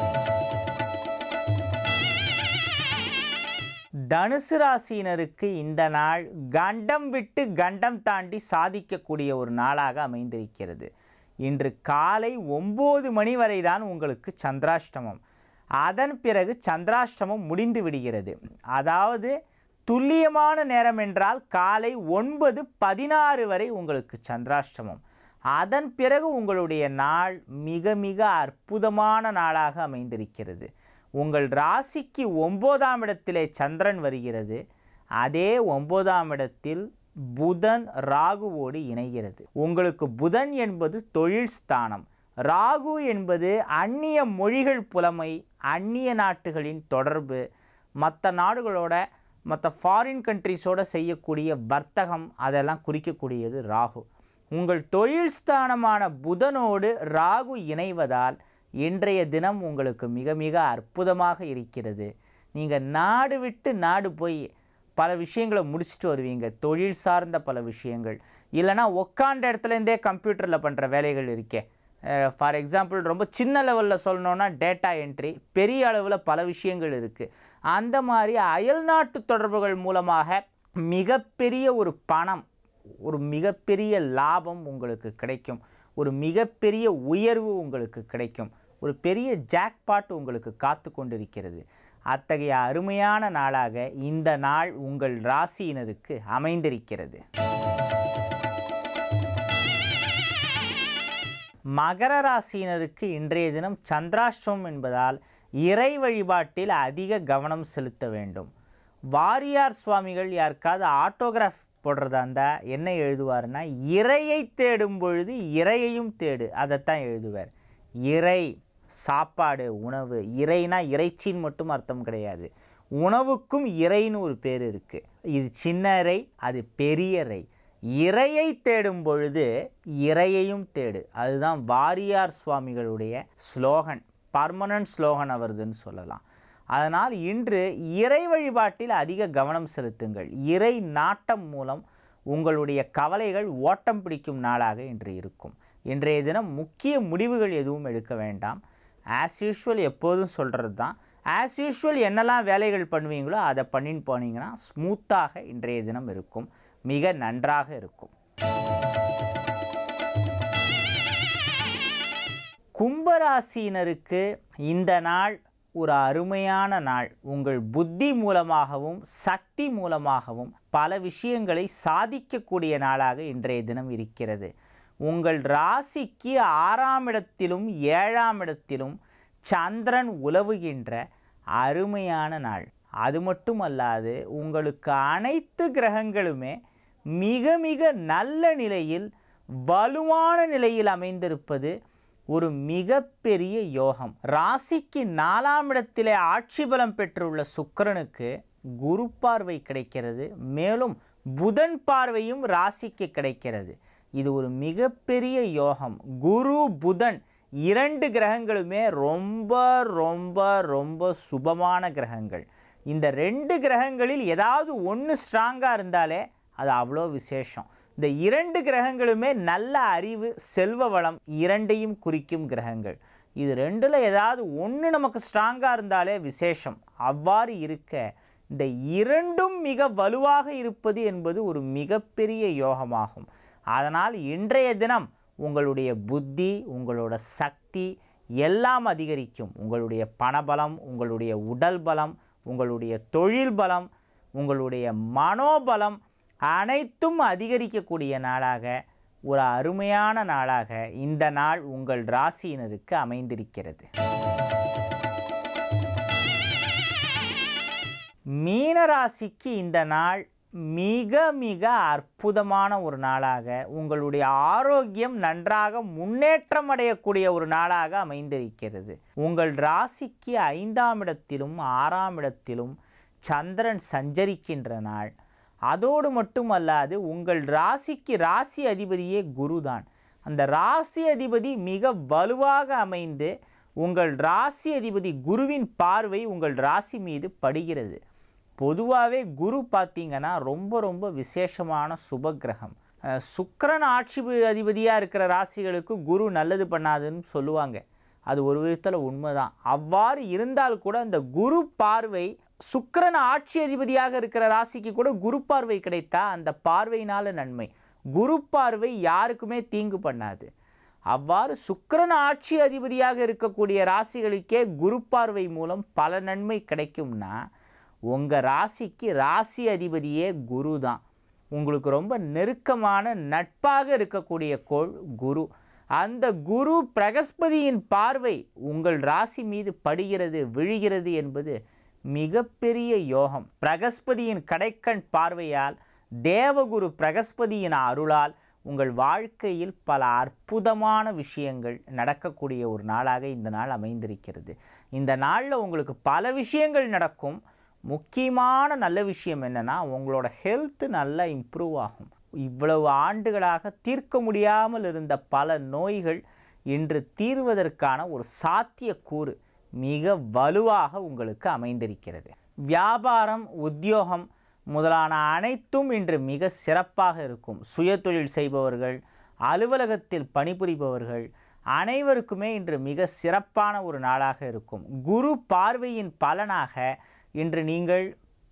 தனுசு ராசியினருக்கு இந்த நாள் கண்டம் விட்டு கண்டம் தாண்டி சாதிக்கக்கூடிய ஒரு நாளாக அமைந்திருக்கிறது இன்று காலை ஒம்பது மணி வரை தான் உங்களுக்கு சந்திராஷ்டமம் அதன் பிறகு சந்திராஷ்டமம் முடிந்து விடுகிறது அதாவது துல்லியமான நேரம் என்றால் காலை ஒன்பது பதினாறு வரை உங்களுக்கு சந்திராஷ்டமம் அதன் பிறகு உங்களுடைய நாள் மிக மிக அற்புதமான நாளாக அமைந்திருக்கிறது உங்கள் ராசிக்கு ஒம்போதாம் இடத்திலே சந்திரன் வருகிறது அதே ஒம்போதாம் இடத்தில் புதன் ராகுவோடு இணைகிறது உங்களுக்கு புதன் என்பது தொழில் ஸ்தானம் ராகு என்பது அந்நிய மொழிகள் புலமை அந்நிய நாட்டுகளின் தொடர்பு மற்ற நாடுகளோட மற்ற ஃபாரின் கண்ட்ரிஸோட செய்யக்கூடிய வர்த்தகம் அதெல்லாம் குறிக்கக்கூடியது ராகு உங்கள் தொழில் ஸ்தானமான புதனோடு ராகு இணைவதால் இன்றைய தினம் உங்களுக்கு மிக மிக அற்புதமாக இருக்கிறது நீங்கள் நாடு விட்டு நாடு போய் பல விஷயங்களை முடிச்சுட்டு வருவீங்க தொழில் சார்ந்த பல விஷயங்கள் இல்லைனா உக்காண்ட இடத்துலேருந்தே கம்ப்யூட்டரில் பண்ணுற வேலைகள் இருக்கே ஃபார் எக்ஸாம்பிள் ரொம்ப சின்ன லெவலில் சொல்லணுன்னா டேட்டா என்ட்ரி பெரிய அளவில் பல விஷயங்கள் இருக்குது அந்த மாதிரி அயல்நாட்டு தொடர்புகள் மூலமாக மிகப்பெரிய ஒரு பணம் ஒரு மிகப்பெரிய லாபம் உங்களுக்கு கிடைக்கும் ஒரு மிகப்பெரிய உயர்வு உங்களுக்கு கிடைக்கும் ஒரு பெரிய ஜாக்பாட் உங்களுக்கு காத்து கொண்டிருக்கிறது அத்தகைய அருமையான நாளாக இந்த நாள் உங்கள் ராசியினருக்கு அமைந்திருக்கிறது மகர ராசியினருக்கு இன்றைய தினம் சந்திராஷ்டமம் என்பதால் இறை வழிபாட்டில் அதிக கவனம் செலுத்த வேண்டும் வாரியார் சுவாமிகள் யாருக்காவது ஆட்டோகிராஃப் போடுறதா இருந்தால் என்ன எழுதுவார்னா இறையை தேடும் பொழுது இறையையும் தேடு அதைத்தான் எழுதுவார் இறை சாப்பாடு உணவு இறைனா இறைச்சின்னு மட்டும் அர்த்தம் கிடையாது உணவுக்கும் இறைன்னு ஒரு பேர் இருக்குது இது சின்ன இறை அது பெரிய இறை இறையை தேடும் பொழுது இறையையும் தேடு அதுதான் வாரியார் சுவாமிகளுடைய ஸ்லோகன் பர்மனன்ட் ஸ்லோகன் அவர்துன்னு சொல்லலாம் அதனால் இன்று இறை வழிபாட்டில் அதிக கவனம் செலுத்துங்கள் இறை நாட்டம் மூலம் உங்களுடைய கவலைகள் ஓட்டம் பிடிக்கும் நாளாக இன்று இருக்கும் இன்றைய தினம் முக்கிய முடிவுகள் எதுவும் எடுக்க வேண்டாம் ஆஸ் யூஷுவல் எப்போதும் சொல்கிறது தான் ஆஸ் யூஷுவல் என்னெல்லாம் வேலைகள் பண்ணுவீங்களோ அதை பண்ணின்னு போனீங்கன்னா ஸ்மூத்தாக இன்றைய தினம் இருக்கும் மிக நன்றாக இருக்கும் கும்பராசியினருக்கு இந்த நாள் ஒரு அருமையான நாள் உங்கள் புத்தி மூலமாகவும் சக்தி மூலமாகவும் பல விஷயங்களை சாதிக்கக்கூடிய நாளாக இன்றைய தினம் இருக்கிறது உங்கள் ராசிக்கு ஆறாம் இடத்திலும் ஏழாம் இடத்திலும் சந்திரன் உலவுகின்ற அருமையான நாள் அது மட்டுமல்லாது உங்களுக்கு அனைத்து கிரகங்களுமே மிக மிக நல்ல நிலையில் வலுவான நிலையில் அமைந்திருப்பது ஒரு மிகப்பெரிய யோகம் ராசிக்கு நாலாம் இடத்திலே ஆட்சி பலம் பெற்றுள்ள சுக்கிரனுக்கு குரு பார்வை கிடைக்கிறது மேலும் புதன் பார்வையும் ராசிக்கு கிடைக்கிறது இது ஒரு மிகப்பெரிய யோகம் குரு புதன் இரண்டு கிரகங்களுமே ரொம்ப ரொம்ப ரொம்ப சுபமான கிரகங்கள் இந்த ரெண்டு கிரகங்களில் ஏதாவது ஒன்று ஸ்ட்ராங்காக இருந்தாலே அது அவ்வளோ விசேஷம் இந்த இரண்டு கிரகங்களுமே நல்ல அறிவு செல்வ வளம் இரண்டையும் குறிக்கும் கிரகங்கள் இது ரெண்டில் ஏதாவது ஒன்று நமக்கு ஸ்ட்ராங்காக இருந்தாலே விசேஷம் அவ்வாறு இருக்க இந்த இரண்டும் மிக வலுவாக இருப்பது என்பது ஒரு மிகப்பெரிய யோகமாகும் அதனால் இன்றைய தினம் உங்களுடைய புத்தி உங்களோட சக்தி எல்லாம் அதிகரிக்கும் உங்களுடைய பணபலம் உங்களுடைய உடல் பலம் உங்களுடைய தொழில் பலம் உங்களுடைய மனோபலம் அனைத்தும் அதிகரிக்கக்கூடிய நாளாக ஒரு அருமையான நாளாக இந்த நாள் உங்கள் ராசியினருக்கு அமைந்திருக்கிறது மீன ராசிக்கு இந்த நாள் மிக மிக அற்புதமான ஒரு நாளாக உங்களுடைய ஆரோக்கியம் நன்றாக முன்னேற்றம் அடையக்கூடிய ஒரு நாளாக அமைந்திருக்கிறது உங்கள் ராசிக்கு ஐந்தாம் இடத்திலும் ஆறாம் இடத்திலும் சந்திரன் சஞ்சரிக்கின்ற நாள் அதோடு மட்டுமல்லாது உங்கள் ராசிக்கு ராசி அதிபதியே குருதான் அந்த ராசி அதிபதி மிக வலுவாக அமைந்து உங்கள் ராசி அதிபதி குருவின் பார்வை உங்கள் ராசி மீது படுகிறது பொதுவாகவே குரு பார்த்தீங்கன்னா ரொம்ப ரொம்ப விசேஷமான சுப கிரகம் அஹ் சுக்கிரன் ஆட்சி அதிபதியாக இருக்கிற ராசிகளுக்கு குரு நல்லது பண்ணாதுன்னு சொல்லுவாங்க அது ஒரு விதத்தில் உண்மைதான் அவ்வாறு இருந்தால் கூட அந்த குரு பார்வை சுக்கிரன் ஆட்சி அதிபதியாக இருக்கிற ராசிக்கு கூட குரு பார்வை கிடைத்தா அந்த பார்வையினால நன்மை குரு பார்வை யாருக்குமே தீங்கு பண்ணாது அவ்வாறு சுக்கிரன் ஆட்சி அதிபதியாக இருக்கக்கூடிய ராசிகளுக்கே குரு பார்வை மூலம் பல நன்மை கிடைக்கும்னா உங்கள் ராசிக்கு ராசி அதிபதியே குரு தான் உங்களுக்கு ரொம்ப நெருக்கமான நட்பாக இருக்கக்கூடிய கோள் குரு அந்த குரு பிரகஸ்பதியின் பார்வை உங்கள் ராசி மீது படுகிறது விழுகிறது என்பது மிகப்பெரிய யோகம் பிரகஸ்பதியின் கடைக்கண் பார்வையால் தேவகுரு பிரகஸ்பதியின் அருளால் உங்கள் வாழ்க்கையில் பல அற்புதமான விஷயங்கள் நடக்கக்கூடிய ஒரு நாளாக இந்த நாள் அமைந்திருக்கிறது இந்த நாளில் உங்களுக்கு பல விஷயங்கள் நடக்கும் முக்கியமான நல்ல விஷயம் என்னென்னா உங்களோட ஹெல்த் நல்லா இம்ப்ரூவ் ஆகும் இவ்வளவு ஆண்டுகளாக தீர்க்க முடியாமல் இருந்த பல நோய்கள் இன்று தீர்வதற்கான ஒரு சாத்தியக்கூறு மிக வலுவாக உங்களுக்கு அமைந்திருக்கிறது வியாபாரம் உத்தியோகம் முதலான அனைத்தும் இன்று மிக சிறப்பாக இருக்கும் சுயதொழில் செய்பவர்கள் அலுவலகத்தில் பணிபுரிபவர்கள் அனைவருக்குமே இன்று மிக சிறப்பான ஒரு நாளாக இருக்கும் குரு பார்வையின் பலனாக இன்று நீங்கள்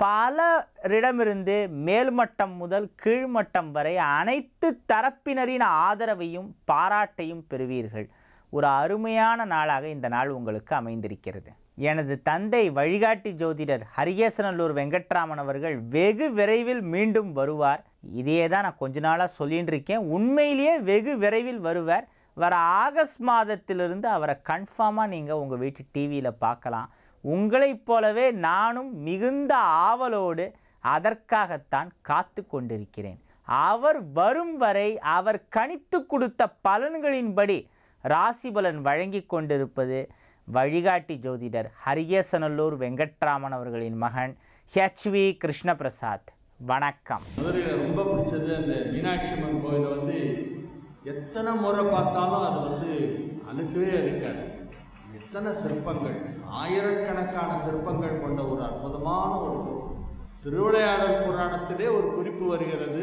பலரிடமிருந்து மேல்மட்டம் முதல் கீழ்மட்டம் வரை அனைத்து தரப்பினரின் ஆதரவையும் பாராட்டையும் பெறுவீர்கள் ஒரு அருமையான நாளாக இந்த நாள் உங்களுக்கு அமைந்திருக்கிறது எனது தந்தை வழிகாட்டி ஜோதிடர் ஹரிகேசனல்லூர் வெங்கட்ராமன் அவர்கள் வெகு விரைவில் மீண்டும் வருவார் இதையே தான் நான் கொஞ்ச நாளாக சொல்லிட்டு இருக்கேன் உண்மையிலேயே வெகு விரைவில் வருவார் வர ஆகஸ்ட் மாதத்திலிருந்து அவரை கன்ஃபார்மாக நீங்கள் உங்கள் வீட்டு டிவியில் பார்க்கலாம் உங்களைப் போலவே நானும் மிகுந்த ஆவலோடு அதற்காகத்தான் காத்து கொண்டிருக்கிறேன் அவர் வரும் வரை அவர் கணித்து கொடுத்த பலன்களின்படி ராசிபலன் வழங்கி கொண்டிருப்பது வழிகாட்டி ஜோதிடர் ஹரிகேசனல்லூர் வெங்கட்ராமன் அவர்களின் மகன் ஹெச்வி கிருஷ்ணபிரசாத் வணக்கம் மதுரையில் ரொம்ப பிடிச்சது அந்த மீனாட்சி அம்மன் கோயிலை வந்து எத்தனை முறை பார்த்தாலும் அது வந்து அழுக்கவே இருக்காது எத்தனை சிற்பங்கள் ஆயிரக்கணக்கான சிற்பங்கள் கொண்ட ஒரு அற்புதமான ஒரு கோவில். திருவிளையாடல் புராணத்திலே ஒரு குறிப்பு வருகிறது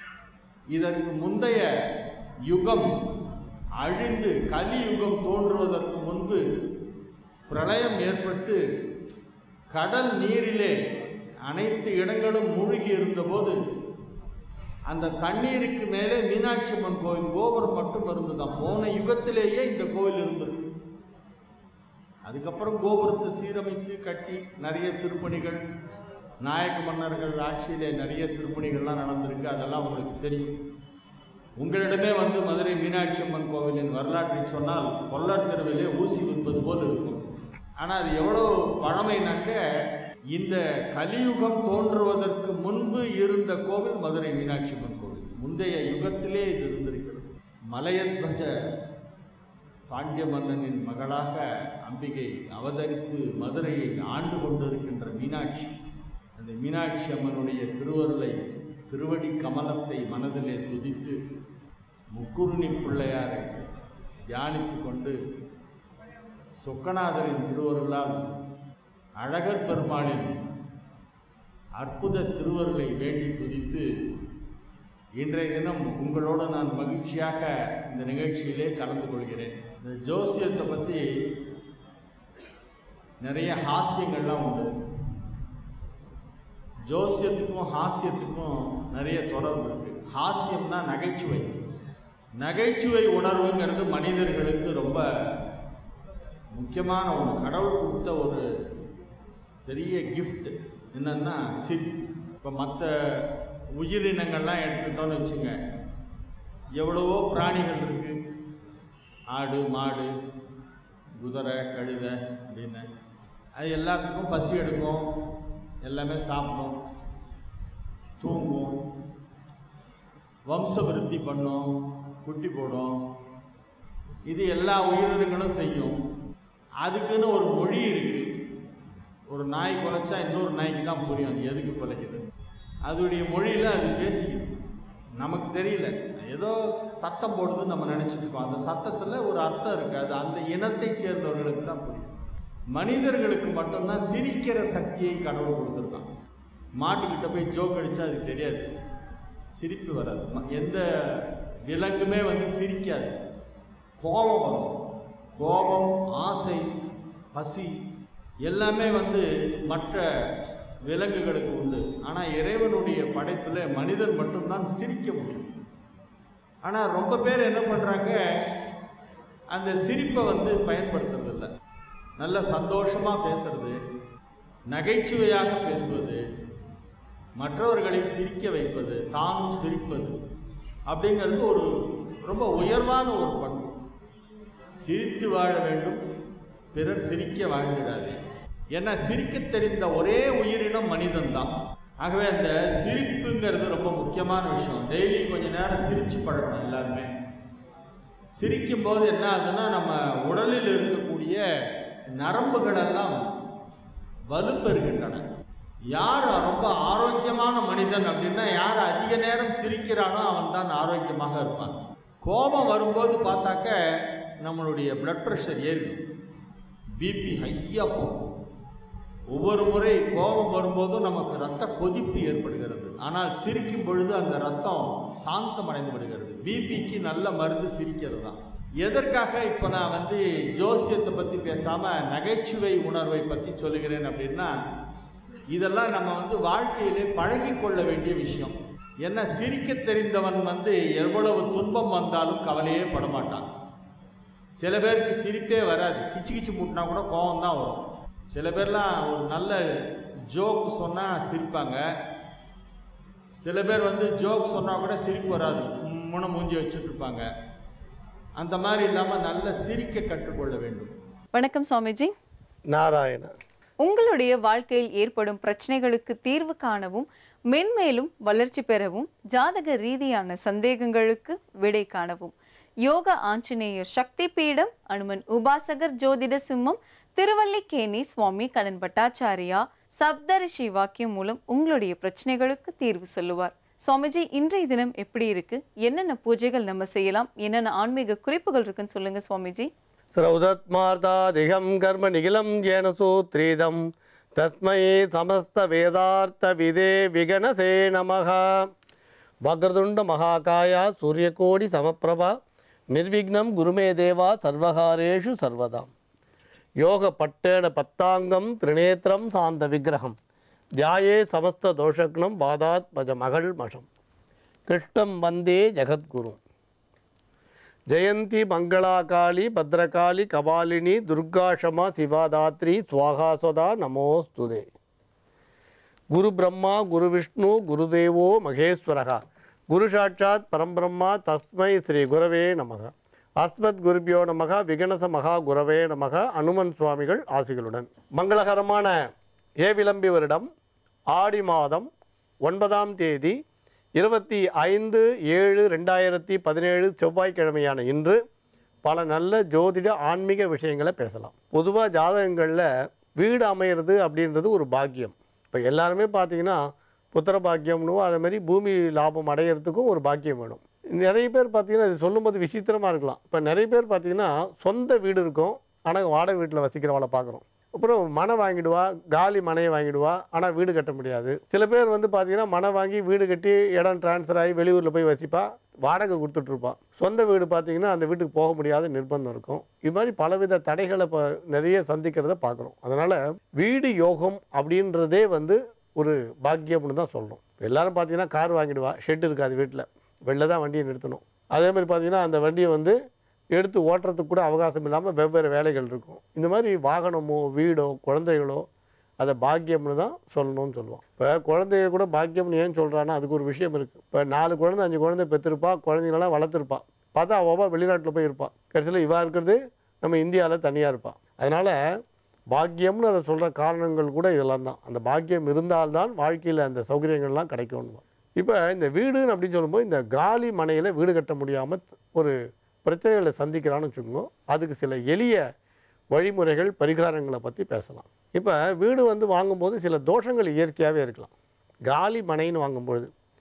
இதற்கு முந்தைய யுகம் அழிந்து கலியுகம் தோன்றுவதற்கு முன்பு பிரளயம் ஏற்பட்டு கடல் நீரிலே அனைத்து இடங்களும் மூழ்கி இருந்தபோது அந்த தண்ணீருக்கு மேலே மீனாட்சி அம்மன் கோயில் கோபுரம் மட்டும் இருந்துதான் போன யுகத்திலேயே இந்த கோயில் இருந்தது அதுக்கப்புறம் கோபுரத்தை சீரமைத்து கட்டி நிறைய திருப்பணிகள் நாயக்க மன்னர்கள் ஆட்சியிலே நிறைய திருப்பணிகள்லாம் நடந்திருக்கு அதெல்லாம் உங்களுக்கு தெரியும் உங்களிடமே வந்து மதுரை மீனாட்சி அம்மன் கோவிலின் வரலாற்றை சொன்னால் கொல்லர் தெருவிலே ஊசி விற்பது போல் இருக்கும் ஆனால் அது எவ்வளோ பழமைனாக்க இந்த கலியுகம் தோன்றுவதற்கு முன்பு இருந்த கோவில் மதுரை மீனாட்சி அம்மன் கோவில் முந்தைய யுகத்திலே இது இருந்திருக்கிறது மலையத்வஜ பாண்டிய மன்னனின் மகளாக அம்பிகை அவதரித்து மதுரையை ஆண்டு கொண்டிருக்கின்ற மீனாட்சி அந்த மீனாட்சி அம்மனுடைய திருவருளை திருவடி கமலத்தை மனதிலே துதித்து முக்குருணி பிள்ளையாரை தியானித்து கொண்டு சொக்கநாதரின் திருவருளால் அழகர் பெருமாளின் அற்புத திருவருளை வேண்டி துதித்து இன்றைய தினம் உங்களோடு நான் மகிழ்ச்சியாக இந்த நிகழ்ச்சியிலே கலந்து கொள்கிறேன் இந்த ஜோசியத்தை பற்றி நிறைய ஹாஸ்யங்கள்லாம் உண்டு ஜோசியத்துக்கும் ஹாஸ்யத்துக்கும் நிறைய தொடர்பு இருக்குது ஹாஸ்யம்னா நகைச்சுவை நகைச்சுவை உணர்வுங்கிறது மனிதர்களுக்கு ரொம்ப முக்கியமான ஒன்று கடவுள் கொடுத்த ஒரு பெரிய கிஃப்ட் என்னன்னா சிப் இப்போ மற்ற உயிரினங்கள்லாம் எடுத்துக்கிட்டோன்னு வச்சுங்க எவ்வளவோ பிராணிகள் இருக்குது ஆடு மாடு குதிரை கழுதை அப்படின்னு அது எல்லாத்துக்கும் பசி எடுக்கும் எல்லாமே சாப்பிடும் தூங்கும் வம்ச விருத்தி பண்ணும் குட்டி போடும் இது எல்லா உயிரினங்களும் செய்யும் அதுக்குன்னு ஒரு மொழி இருக்குது ஒரு நாய் குலைச்சா இன்னொரு நாய்க்கு தான் புரியும் அது எதுக்கு குலைக்குது அதோடைய மொழியில் அது பேசிக்குது நமக்கு தெரியல ஏதோ சத்தம் போடுதுன்னு நம்ம நினச்சிட்டு இருக்கோம் அந்த சத்தத்தில் ஒரு அர்த்தம் இருக்குது அது அந்த இனத்தைச் சேர்ந்தவர்களுக்கு தான் புரியும் மனிதர்களுக்கு மட்டும்தான் சிரிக்கிற சக்தியை கடவுள் கொடுத்துருக்கான் மாட்டுக்கிட்ட போய் ஜோக் அடித்தா அதுக்கு தெரியாது சிரிப்பு வராது ம- எந்த விலங்குமே வந்து சிரிக்காது கோபம் வரும் கோபம் ஆசை பசி எல்லாமே வந்து மற்ற விலங்குகளுக்கு உண்டு ஆனால் இறைவனுடைய படைப்பில் மனிதன் மட்டும்தான் சிரிக்க முடியும் ஆனால் ரொம்ப பேர் என்ன பண்ணுறாங்க அந்த சிரிப்பை வந்து பயன்படுத்துறதில்ல நல்ல சந்தோஷமாக பேசுறது நகைச்சுவையாக பேசுவது மற்றவர்களை சிரிக்க வைப்பது தானும் சிரிப்பது அப்படிங்கிறது ஒரு ரொம்ப உயர்வான ஒரு பண்பு சிரித்து வாழ வேண்டும் பிறர் சிரிக்க வாழ்ந்திடாது ஏன்னா சிரிக்க தெரிந்த ஒரே உயிரினம் மனிதன்தான் ஆகவே அந்த சிரிப்புங்கிறது ரொம்ப முக்கியமான விஷயம் டெய்லி கொஞ்ச நேரம் சிரிச்சு பழகணும் எல்லாருமே சிரிக்கும்போது என்ன ஆகுதுன்னா நம்ம உடலில் இருக்கக்கூடிய நரம்புகள் எல்லாம் வலுப்பெறுகின்றன யார் ரொம்ப ஆரோக்கியமான மனிதன் அப்படின்னா யார் அதிக நேரம் சிரிக்கிறானோ அவன் தான் ஆரோக்கியமாக இருப்பான் கோபம் வரும்போது பார்த்தாக்க நம்மளுடைய பிளட் ப்ரெஷர் ஏறிடும் பிபி ஹையாக போகும் ஒவ்வொரு முறை கோபம் வரும்போதும் நமக்கு ரத்த கொதிப்பு ஏற்படுகிறது ஆனால் சிரிக்கும் பொழுது அந்த ரத்தம் சாந்தம் அடைந்து விடுகிறது பிபிக்கு நல்ல மருந்து சிரிக்கிறது தான் எதற்காக இப்போ நான் வந்து ஜோசியத்தை பற்றி பேசாமல் நகைச்சுவை உணர்வை பற்றி சொல்லுகிறேன் அப்படின்னா இதெல்லாம் நம்ம வந்து வாழ்க்கையிலே பழகி கொள்ள வேண்டிய விஷயம் ஏன்னா சிரிக்க தெரிந்தவன் வந்து எவ்வளவு துன்பம் வந்தாலும் கவலையே படமாட்டான் சில பேருக்கு சிரிப்பே வராது கிச்சு கிச்சு முட்டினா கூட கோவம் தான் வரும் சில பேர்லாம் ஒரு நல்ல ஜோக் சொன்னால் சிரிப்பாங்க சில பேர் வந்து ஜோக் சொன்னால் கூட சிரிப்பு வராது முன்ன மூஞ்சி வச்சுட்டு இருப்பாங்க அந்த மாதிரி இல்லாமல் நல்ல சிரிக்க கற்றுக்கொள்ள வேண்டும் வணக்கம் சுவாமிஜி நாராயண உங்களுடைய வாழ்க்கையில் ஏற்படும் பிரச்சனைகளுக்கு தீர்வு காணவும் மென்மேலும் வளர்ச்சி பெறவும் ஜாதக ரீதியான சந்தேகங்களுக்கு விடை காணவும் யோக ஆஞ்சநேயர் சக்தி பீடம் அனுமன் உபாசகர் ஜோதிட சிம்மம் திருவல்லிக்கேணி சுவாமி கடன் பட்டாச்சாரியா சப்தரிஷி வாக்கியம் மூலம் உங்களுடைய பிரச்சனைகளுக்கு தீர்வு சொல்லுவார் சுவாமிஜி இன்றைய தினம் எப்படி இருக்கு என்னென்ன பூஜைகள் நம்ம செய்யலாம் என்னென்ன ஆன்மீக குறிப்புகள் இருக்குன்னு சொல்லுங்க சுவாமிஜி ஸ்ரௌதத்மார்த்தாதிகம் கர்ம நிகிலம் ஏன சூத்ரீதம் தஸ்மை சமஸ்த வேதார்த்த விதே விகனசே நமக வக்ரதுண்ட மகாகாயா சூரியகோடி சமப்பிரபா நிர்விக்னம் குருமே தேவா சர்வகாரேஷு சர்வதாம் யோக பட்டேன பத்தாங்கம் திரிநேத்திரம் சாந்த விக்கிரகம் தியாயே சமஸ்த தோஷக்னம் பாதாத் பஜ மகள் மஷம் கிருஷ்ணம் வந்தே ஜெகத்குரும் ஜெயந்தி மங்களாகாளி பத்ரகாளி கபாலினி துர்காஷமா சிவாதாத்ரி சுவாகாசதா நமோஸ்துதே குரு பிரம்மா குரு விஷ்ணு குருதேவோ மகேஸ்வரகா குரு சாட்சாத் பரம்பிரம்மா தஸ்மை ஸ்ரீ குரவே நமக அஸ்மத் குருபியோ நமக விகனச மகா குரவே நமக அனுமன் சுவாமிகள் ஆசிகளுடன் மங்களகரமான ஏவிளம்பி வருடம் ஆடி மாதம் ஒன்பதாம் தேதி இருபத்தி ஐந்து ஏழு ரெண்டாயிரத்தி பதினேழு செவ்வாய்க்கிழமையான இன்று பல நல்ல ஜோதிட ஆன்மீக விஷயங்களை பேசலாம் பொதுவாக ஜாதகங்களில் வீடு அமையிறது அப்படின்றது ஒரு பாக்கியம் இப்போ எல்லாருமே பார்த்தீங்கன்னா புத்திர பாக்கியம்னுவோம் அதே மாதிரி பூமி லாபம் அடையிறதுக்கும் ஒரு பாக்கியம் வேணும் நிறைய பேர் பார்த்தீங்கன்னா இது சொல்லும்போது விசித்திரமாக இருக்கலாம் இப்போ நிறைய பேர் பார்த்தீங்கன்னா சொந்த வீடு இருக்கும் ஆனால் வாடகை வீட்டில் வசிக்கிறவளை பார்க்குறோம் அப்புறம் மனை வாங்கிடுவா காலி மனையை வாங்கிடுவா ஆனால் வீடு கட்ட முடியாது சில பேர் வந்து பார்த்தீங்கன்னா மனை வாங்கி வீடு கட்டி இடம் ட்ரான்ஸ்ஃபர் ஆகி வெளியூரில் போய் வசிப்பா வாடகை கொடுத்துட்ருப்பா சொந்த வீடு பார்த்தீங்கன்னா அந்த வீட்டுக்கு போக முடியாத நிர்பந்தம் இருக்கும் இது மாதிரி பலவித தடைகளை இப்போ நிறைய சந்திக்கிறத பார்க்குறோம் அதனால் வீடு யோகம் அப்படின்றதே வந்து ஒரு பாக்கியம்னு தான் சொல்லணும் எல்லாரும் பார்த்தீங்கன்னா கார் வாங்கிடுவா ஷெட் இருக்காது வீட்டில் வெளில தான் வண்டியை நிறுத்தணும் அதே மாதிரி பார்த்தீங்கன்னா அந்த வண்டியை வந்து எடுத்து ஓட்டுறதுக்கு கூட அவகாசம் இல்லாமல் வெவ்வேறு வேலைகள் இருக்கும் இந்த மாதிரி வாகனமோ வீடோ குழந்தைகளோ அதை பாக்கியம்னு தான் சொல்லணும்னு சொல்லுவோம் இப்போ குழந்தைய கூட பாக்கியம்னு ஏன் சொல்கிறான்னா அதுக்கு ஒரு விஷயம் இருக்குது இப்போ நாலு குழந்தை அஞ்சு குழந்தை பெற்றிருப்பா குழந்தைங்களெல்லாம் வளர்த்துருப்பா பார்த்தா அவள் வெளிநாட்டில் போய் இருப்பாள் கடைசியில் இவா இருக்கிறது நம்ம இந்தியாவில் தனியாக இருப்பாள் அதனால் பாக்கியம்னு அதை சொல்கிற காரணங்கள் கூட இதெல்லாம் தான் அந்த பாக்கியம் இருந்தால்தான் வாழ்க்கையில் அந்த சௌகரியங்கள்லாம் கிடைக்கும்னு இப்போ இந்த வீடுன்னு அப்படின்னு சொல்லும்போது இந்த காலி மனையில் வீடு கட்ட முடியாமல் ஒரு பிரச்சனைகளை சந்திக்கிறான்னு வச்சுக்கோங்க அதுக்கு சில எளிய வழிமுறைகள் பரிகாரங்களை பற்றி பேசலாம் இப்போ வீடு வந்து வாங்கும்போது சில தோஷங்கள் இயற்கையாகவே இருக்கலாம் காலி மனைன்னு வாங்கும்பொழுது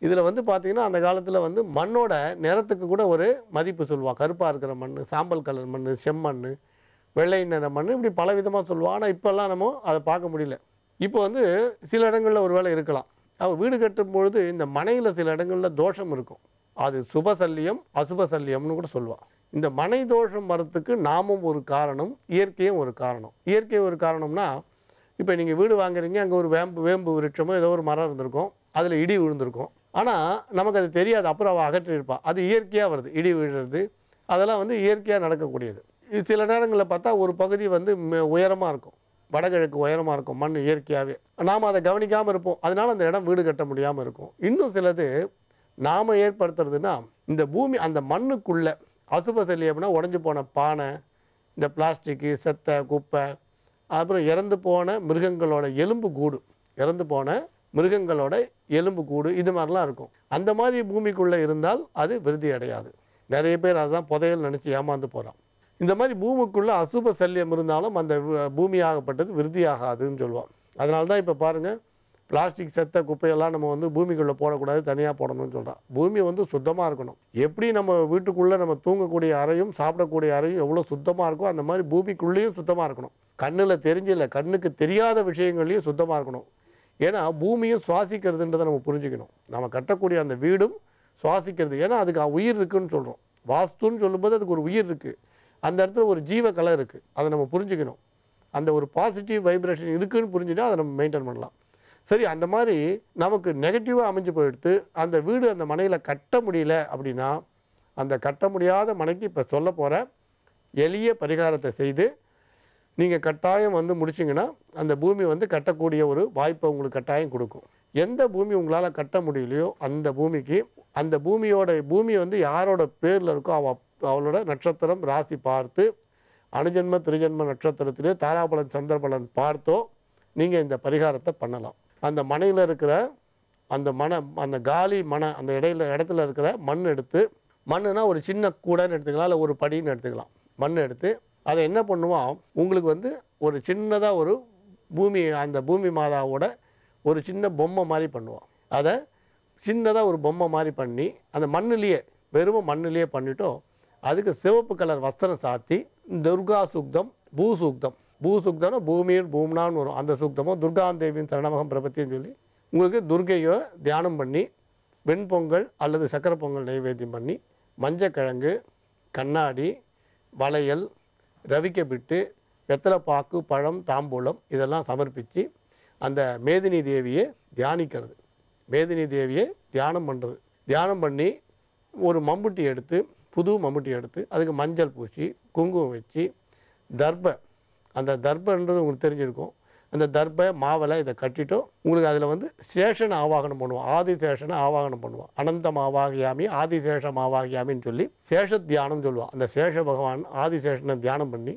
இதில் வந்து பார்த்தீங்கன்னா அந்த காலத்தில் வந்து மண்ணோட நிறத்துக்கு கூட ஒரு மதிப்பு சொல்லுவாள் கருப்பாக இருக்கிற மண் சாம்பல் கலர் மண் செம்மண் வெள்ளை நிற மண் இப்படி பல விதமாக சொல்லுவாள் ஆனால் இப்போல்லாம் நம்ம அதை பார்க்க முடியல இப்போ வந்து சில இடங்களில் ஒரு வேளை இருக்கலாம் அவள் வீடு கட்டும் பொழுது இந்த மனையில் சில இடங்களில் தோஷம் இருக்கும் அது சுபசல்லியம் அசுபசல்லியம்னு கூட சொல்லுவாள் இந்த மனை தோஷம் வரத்துக்கு நாமும் ஒரு காரணம் இயற்கையும் ஒரு காரணம் இயற்கை ஒரு காரணம்னா இப்போ நீங்கள் வீடு வாங்குறீங்க அங்கே ஒரு வேம்பு வேம்பு விருட்சமோ ஏதோ ஒரு மரம் இருந்திருக்கும் அதில் இடி விழுந்திருக்கும் ஆனால் நமக்கு அது தெரியாது அப்புறம் அவள் அகற்றிருப்பாள் அது இயற்கையாக வருது இடி விழுறது அதெல்லாம் வந்து இயற்கையாக நடக்கக்கூடியது இது சில நேரங்களில் பார்த்தா ஒரு பகுதி வந்து உயரமாக இருக்கும் வடகிழக்கு உயரமாக இருக்கும் மண் இயற்கையாகவே நாம் அதை கவனிக்காமல் இருப்போம் அதனால அந்த இடம் வீடு கட்ட முடியாமல் இருக்கும் இன்னும் சிலது நாம் ஏற்படுத்துறதுன்னா இந்த பூமி அந்த மண்ணுக்குள்ளே அசுப செல்லி அப்படின்னா உடஞ்சி போன பானை இந்த பிளாஸ்டிக்கு செத்தை குப்பை அப்புறம் இறந்து போன மிருகங்களோட எலும்பு கூடு இறந்து போன மிருகங்களோட எலும்பு கூடு இது மாதிரிலாம் இருக்கும் அந்த மாதிரி பூமிக்குள்ளே இருந்தால் அது விருதி அடையாது நிறைய பேர் அதுதான் புதையல் நினச்சி ஏமாந்து போகிறான் இந்த மாதிரி பூமிக்குள்ளே அசுப சல்லியம் இருந்தாலும் அந்த வு- பூமியாகப்பட்டது விருத்தியாகாதுன்னு சொல்லுவோம் அதனால தான் இப்போ பாருங்கள் பிளாஸ்டிக் செத்த குப்பையெல்லாம் நம்ம வந்து பூமிக்குள்ளே போடக்கூடாது தனியாக போடணும்னு சொல்கிறோம் பூமி வந்து சுத்தமாக இருக்கணும் எப்படி நம்ம வீட்டுக்குள்ளே நம்ம தூங்கக்கூடிய அறையும் சாப்பிடக்கூடிய அறையும் எவ்வளோ சுத்தமாக இருக்கோ அந்த மாதிரி பூமிக்குள்ளேயும் சுத்தமாக இருக்கணும் கண்ணில் தெரிஞ்சில்ல கண்ணுக்கு தெரியாத விஷயங்கள்லையும் சுத்தமாக இருக்கணும் ஏன்னா பூமியும் சுவாசிக்கிறதுன்றதை நம்ம புரிஞ்சுக்கணும் நம்ம கட்டக்கூடிய அந்த வீடும் சுவாசிக்கிறது ஏன்னா அதுக்கு உயிர் இருக்குன்னு சொல்கிறோம் வாஸ்துன்னு சொல்லும்போது அதுக்கு ஒரு உயிர் இருக்குது அந்த இடத்துல ஒரு ஜீவ கலை இருக்குது அதை நம்ம புரிஞ்சுக்கணும் அந்த ஒரு பாசிட்டிவ் வைப்ரேஷன் இருக்குன்னு புரிஞ்சுட்டா அதை நம்ம மெயின்டைன் பண்ணலாம் சரி அந்த மாதிரி நமக்கு நெகட்டிவாக அமைஞ்சு போயிடுத்து அந்த வீடு அந்த மனையில் கட்ட முடியல அப்படின்னா அந்த கட்ட முடியாத மனைக்கு இப்போ சொல்ல போகிற எளிய பரிகாரத்தை செய்து நீங்கள் கட்டாயம் வந்து முடிச்சிங்கன்னா அந்த பூமி வந்து கட்டக்கூடிய ஒரு வாய்ப்பை உங்களுக்கு கட்டாயம் கொடுக்கும் எந்த பூமி உங்களால் கட்ட முடியலையோ அந்த பூமிக்கு அந்த பூமியோட பூமி வந்து யாரோட பேரில் இருக்கோ அவ அவளோட நட்சத்திரம் ராசி பார்த்து அணுஜன்ம திருஜன்ம நட்சத்திரத்திலே தாராபலன் சந்திரபலன் பார்த்தோ நீங்கள் இந்த பரிகாரத்தை பண்ணலாம் அந்த மனையில் இருக்கிற அந்த மன அந்த காலி மன அந்த இடையில இடத்துல இருக்கிற மண் எடுத்து மண்ணுனா ஒரு சின்ன கூடைன்னு எடுத்துக்கலாம் இல்லை ஒரு படின்னு எடுத்துக்கலாம் மண் எடுத்து அதை என்ன பண்ணுவோம் உங்களுக்கு வந்து ஒரு சின்னதாக ஒரு பூமி அந்த பூமி மாதாவோட ஒரு சின்ன பொம்மை மாதிரி பண்ணுவோம் அதை சின்னதாக ஒரு பொம்மை மாதிரி பண்ணி அந்த மண்ணுலேயே வெறும் மண்ணுலேயே பண்ணிட்டோம் அதுக்கு சிவப்பு கலர் வஸ்திரம் சாத்தி துர்கா சூக்தம் பூ சூக்தம் பூ சூக்தம்னா பூமியில் பூம்னான்னு வரும் அந்த சூக்தமும் துர்காந்தேவியின் சரணமகம் பிரபத்தின்னு சொல்லி உங்களுக்கு துர்கையை தியானம் பண்ணி வெண்பொங்கல் அல்லது சக்கரை பொங்கல் நைவேத்தியம் பண்ணி மஞ்சக்கிழங்கு கண்ணாடி வளையல் ரவிக்கை பிட்டு வெத்தலைப்பாக்கு பழம் தாம்பூலம் இதெல்லாம் சமர்ப்பித்து அந்த மேதினி தேவியை தியானிக்கிறது மேதினி தேவியை தியானம் பண்ணுறது தியானம் பண்ணி ஒரு மம்புட்டி எடுத்து புது மம்புட்டி எடுத்து அதுக்கு மஞ்சள் பூசி குங்குமம் வச்சு தர்பை அந்த தர்பன்றது உங்களுக்கு தெரிஞ்சிருக்கும் அந்த தர்பை மாவலை இதை கட்டிட்டோ உங்களுக்கு அதில் வந்து சேஷனை ஆவாகனம் பண்ணுவோம் ஆதிசேஷனை ஆவாகனம் பண்ணுவோம் அனந்தம் ஆவாகியாமி ஆதிசேஷம் ஆவாகியாமின்னு சொல்லி சேஷ தியானம் சொல்லுவோம் அந்த சேஷ பகவான் ஆதிசேஷனை தியானம் பண்ணி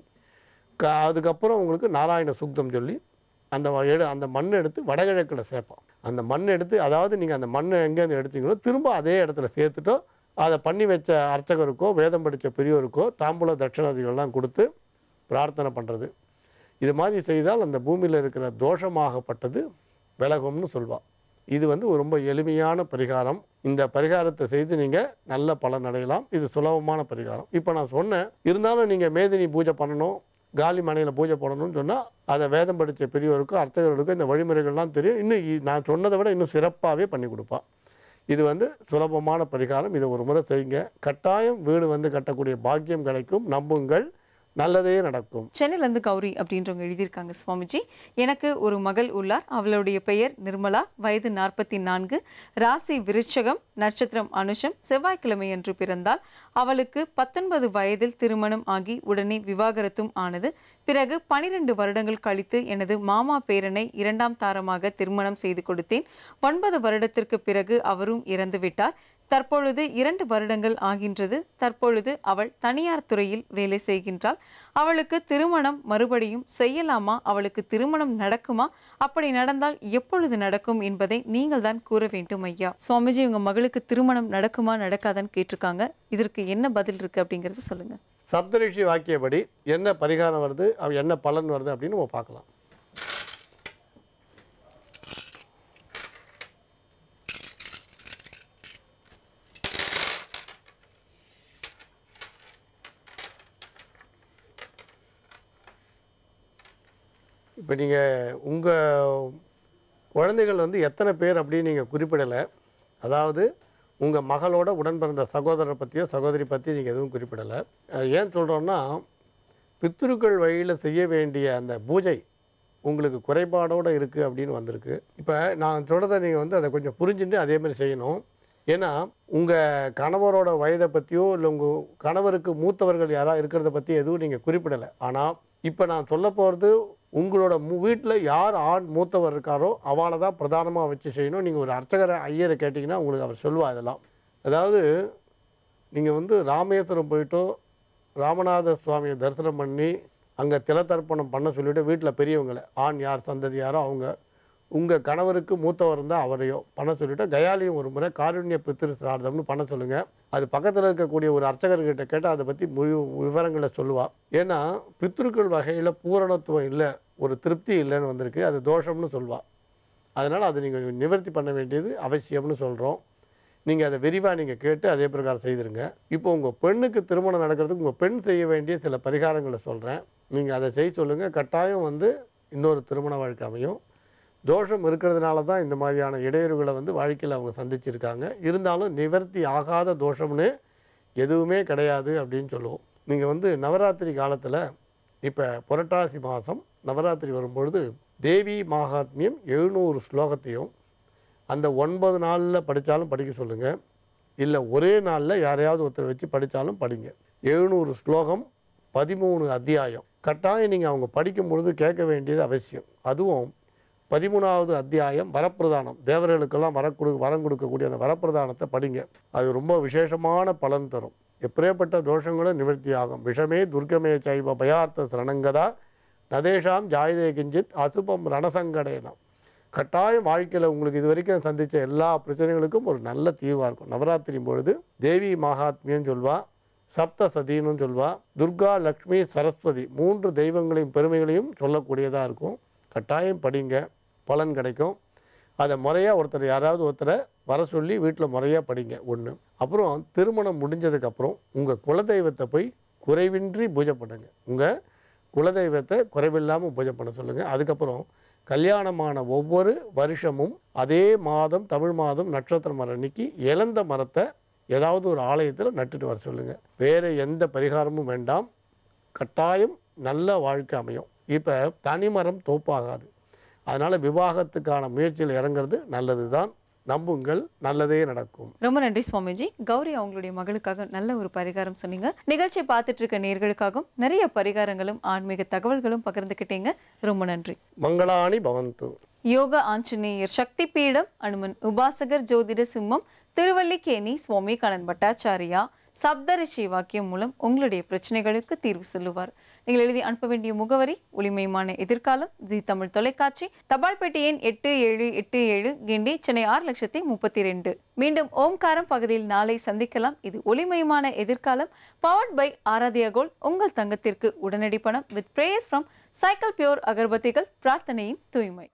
க அதுக்கப்புறம் உங்களுக்கு நாராயண சூக்தம் சொல்லி அந்த வ- எடு அந்த மண்ணை எடுத்து வடகிழக்கில் சேர்ப்போம் அந்த மண்ணை எடுத்து அதாவது நீங்கள் அந்த மண்ணை எங்கேருந்து எடுத்தீங்களோ திரும்ப அதே இடத்துல சேர்த்துட்டோ அதை பண்ணி வச்ச அர்ச்சகருக்கோ வேதம் படித்த பெரியோருக்கோ தாம்பூல தட்சிணாதிகள்லாம் கொடுத்து பிரார்த்தனை பண்ணுறது இது மாதிரி செய்தால் அந்த பூமியில் இருக்கிற தோஷமாகப்பட்டது விலகும்னு சொல்வா இது வந்து ஒரு ரொம்ப எளிமையான பரிகாரம் இந்த பரிகாரத்தை செய்து நீங்கள் நல்ல பலன் அடையலாம் இது சுலபமான பரிகாரம் இப்போ நான் சொன்னேன் இருந்தாலும் நீங்கள் மேதினி பூஜை பண்ணணும் காலி மனையில் பூஜை பண்ணணும்னு சொன்னால் அதை வேதம் படித்த பெரியவருக்கும் அர்ச்சகர்களுக்கும் இந்த வழிமுறைகள்லாம் தெரியும் இன்னும் இ- நான் சொன்னதை விட இன்னும் சிறப்பாகவே பண்ணி கொடுப்பா இது வந்து சுலபமான பரிகாரம் இதை ஒரு முறை செய்யுங்க கட்டாயம் வீடு வந்து கட்டக்கூடிய பாக்கியம் கிடைக்கும் நம்புங்கள் நல்லதே நடக்கும் சென்னையிலேருந்து கௌரி அப்படின்றவங்க எழுதியிருக்காங்க சுவாமிஜி எனக்கு ஒரு மகள் உள்ளார் அவளுடைய பெயர் நிர்மலா வயது நாற்பத்தி நான்கு ராசி விருட்சகம் நட்சத்திரம் அனுஷம் செவ்வாய்க்கிழமை அன்று பிறந்தால் அவளுக்கு பத்தொன்பது வயதில் திருமணம் ஆகி உடனே விவாகரத்தும் ஆனது பிறகு பனிரெண்டு வருடங்கள் கழித்து எனது மாமா பேரனை இரண்டாம் தாரமாக திருமணம் செய்து கொடுத்தேன் ஒன்பது வருடத்திற்கு பிறகு அவரும் இறந்து விட்டார் தற்பொழுது இரண்டு வருடங்கள் ஆகின்றது தற்பொழுது அவள் தனியார் துறையில் வேலை செய்கின்றாள் அவளுக்கு திருமணம் மறுபடியும் செய்யலாமா அவளுக்கு திருமணம் நடக்குமா அப்படி நடந்தால் எப்பொழுது நடக்கும் என்பதை நீங்கள் தான் கூற வேண்டும் ஐயா சுவாமிஜி உங்க மகளுக்கு திருமணம் நடக்குமா நடக்காதான்னு கேட்டிருக்காங்க இதற்கு என்ன பதில் இருக்கு அப்படிங்கறத சொல்லுங்க சப்தரிஷி வாக்கியபடி என்ன பரிகாரம் வருது அவ என்ன பலன் வருது அப்படின்னு நம்ம பார்க்கலாம் இப்போ நீங்கள் உங்கள் குழந்தைகள் வந்து எத்தனை பேர் அப்படின்னு நீங்கள் குறிப்பிடலை அதாவது உங்கள் மகளோட உடன் பிறந்த சகோதரரை பற்றியோ சகோதரி பற்றி நீங்கள் எதுவும் குறிப்பிடலை அது ஏன் சொல்கிறோன்னா பித்ருக்கள் வழியில் செய்ய வேண்டிய அந்த பூஜை உங்களுக்கு குறைபாடோடு இருக்குது அப்படின்னு வந்திருக்கு இப்போ நான் சொல்கிறத நீங்கள் வந்து அதை கொஞ்சம் புரிஞ்சுட்டு அதே மாதிரி செய்யணும் ஏன்னா உங்கள் கணவரோட வயதை பற்றியோ இல்லை உங்கள் கணவருக்கு மூத்தவர்கள் யாராவது இருக்கிறத பற்றி எதுவும் நீங்கள் குறிப்பிடலை ஆனால் இப்போ நான் சொல்ல போகிறது உங்களோட வீட்டில் யார் ஆண் மூத்தவர் இருக்காரோ அவளை தான் பிரதானமாக வச்சு செய்யணும் நீங்கள் ஒரு அர்ச்சகரை ஐயரை கேட்டிங்கன்னா உங்களுக்கு அவர் சொல்லுவா இதெல்லாம் அதாவது நீங்கள் வந்து ராமேஸ்வரம் போயிட்டோ ராமநாத சுவாமியை தரிசனம் பண்ணி அங்கே திலத்தர்ப்பணம் பண்ண சொல்லிவிட்டு வீட்டில் பெரியவங்களை ஆண் யார் சந்ததி யாரோ அவங்க உங்கள் கணவருக்கு மூத்தவர் இருந்தால் அவரையோ பண்ண சொல்லிவிட்டு கயாலியும் ஒரு முறை காருண்ய பித்திரு சிரார்த்தம்னு பண்ண சொல்லுங்கள் அது பக்கத்தில் இருக்கக்கூடிய ஒரு அர்ச்சகர்கிட்ட கேட்டால் அதை பற்றி முழு விவரங்களை சொல்லுவாள் ஏன்னா பித்ருக்கள் வகையில் பூரணத்துவம் இல்லை ஒரு திருப்தி இல்லைன்னு வந்திருக்கு அது தோஷம்னு சொல்லுவாள் அதனால் அதை நீங்கள் நிவர்த்தி பண்ண வேண்டியது அவசியம்னு சொல்கிறோம் நீங்கள் அதை விரிவாக நீங்கள் கேட்டு அதே பிரகாரம் செய்திருங்க இப்போ உங்கள் பெண்ணுக்கு திருமணம் நடக்கிறதுக்கு உங்கள் பெண் செய்ய வேண்டிய சில பரிகாரங்களை சொல்கிறேன் நீங்கள் அதை செய்ய சொல்லுங்கள் கட்டாயம் வந்து இன்னொரு திருமண வாழ்க்கை அமையும் தோஷம் இருக்கிறதுனால தான் இந்த மாதிரியான இடையூறுகளை வந்து வாழ்க்கையில் அவங்க சந்திச்சிருக்காங்க இருந்தாலும் நிவர்த்தி ஆகாத தோஷம்னு எதுவுமே கிடையாது அப்படின்னு சொல்லுவோம் நீங்கள் வந்து நவராத்திரி காலத்தில் இப்போ புரட்டாசி மாதம் நவராத்திரி வரும்பொழுது தேவி மகாத்மியம் எழுநூறு ஸ்லோகத்தையும் அந்த ஒன்பது நாளில் படித்தாலும் படிக்க சொல்லுங்கள் இல்லை ஒரே நாளில் யாரையாவது ஒருத்தர் வச்சு படித்தாலும் படிங்க எழுநூறு ஸ்லோகம் பதிமூணு அத்தியாயம் கட்டாயம் நீங்கள் அவங்க படிக்கும் பொழுது கேட்க வேண்டியது அவசியம் அதுவும் பதிமூணாவது அத்தியாயம் வரப்பிரதானம் தேவர்களுக்கெல்லாம் வர கொடு வரம் கொடுக்கக்கூடிய அந்த வரப்பிரதானத்தை படிங்க அது ரொம்ப விசேஷமான பலன் தரும் எப்பேற்பட்ட தோஷங்களும் நிவர்த்தி ஆகும் விஷமே துர்கமே சைவ பயார்த்த சரணங்கதா நதேஷாம் ஜாயுதே கிஞ்சித் அசுபம் ரணசங்கடேனம் கட்டாயம் வாழ்க்கையில் உங்களுக்கு இது வரைக்கும் சந்தித்த எல்லா பிரச்சனைகளுக்கும் ஒரு நல்ல தீர்வாக இருக்கும் நவராத்திரி பொழுது தேவி மகாத்மியம் சொல்வா சப்த சதின்னு சொல்வா துர்கா லக்ஷ்மி சரஸ்வதி மூன்று தெய்வங்களையும் பெருமைகளையும் சொல்லக்கூடியதாக இருக்கும் கட்டாயம் படிங்க பலன் கிடைக்கும் அதை முறையாக ஒருத்தர் யாராவது ஒருத்தரை வர சொல்லி வீட்டில் முறையாக படிங்க ஒன்று அப்புறம் திருமணம் முடிஞ்சதுக்கப்புறம் உங்கள் குலதெய்வத்தை போய் குறைவின்றி பூஜை பண்ணுங்க உங்கள் குலதெய்வத்தை குறைவில்லாமல் பூஜை பண்ண சொல்லுங்கள் அதுக்கப்புறம் கல்யாணமான ஒவ்வொரு வருஷமும் அதே மாதம் தமிழ் மாதம் நட்சத்திர மரம் அன்னைக்கு இழந்த மரத்தை ஏதாவது ஒரு ஆலயத்தில் நட்டுட்டு வர சொல்லுங்கள் வேறு எந்த பரிகாரமும் வேண்டாம் கட்டாயம் நல்ல வாழ்க்கை அமையும் இப்போ தனிமரம் தோப்பாகாது அதனால் விவாகத்துக்கான முயற்சியில் இறங்குறது நல்லது தான் நம்புங்கள் நல்லதே நடக்கும் ரொம்ப நன்றி சுவாமிஜி கௌரி அவங்களுடைய மகளுக்காக நல்ல ஒரு பரிகாரம் சொன்னீங்க நிகழ்ச்சியை பார்த்துட்டு இருக்க நேர்களுக்காகவும் நிறைய பரிகாரங்களும் ஆன்மீக தகவல்களும் பகிர்ந்துக்கிட்டீங்க ரொம்ப நன்றி மங்களாணி பவந்து யோக ஆஞ்சநேயர் சக்தி பீடம் அனுமன் உபாசகர் ஜோதிட சிம்மம் திருவல்லிக்கேணி சுவாமி கணன் பட்டாச்சாரியா சப்தரிஷி வாக்கியம் மூலம் உங்களுடைய பிரச்சனைகளுக்கு தீர்வு சொல்லுவார் நீங்கள் எழுதி அனுப்ப வேண்டிய முகவரி ஒளிமயமான எதிர்காலம் ஜி தமிழ் தொலைக்காட்சி தபால் பெட்டி எண் எட்டு ஏழு எட்டு ஏழு கிண்டி சென்னை ஆறு லட்சத்தி முப்பத்தி ரெண்டு மீண்டும் ஓம்காரம் பகுதியில் நாளை சந்திக்கலாம் இது ஒளிமயமான எதிர்காலம் பவர்ட் பை ஆராதியா கோல்ட் உங்கள் தங்கத்திற்கு உடனடி பணம் with prayers from Cycle Pure அகர்பத்திகள் பிரார்த்தனையின் தூய்மை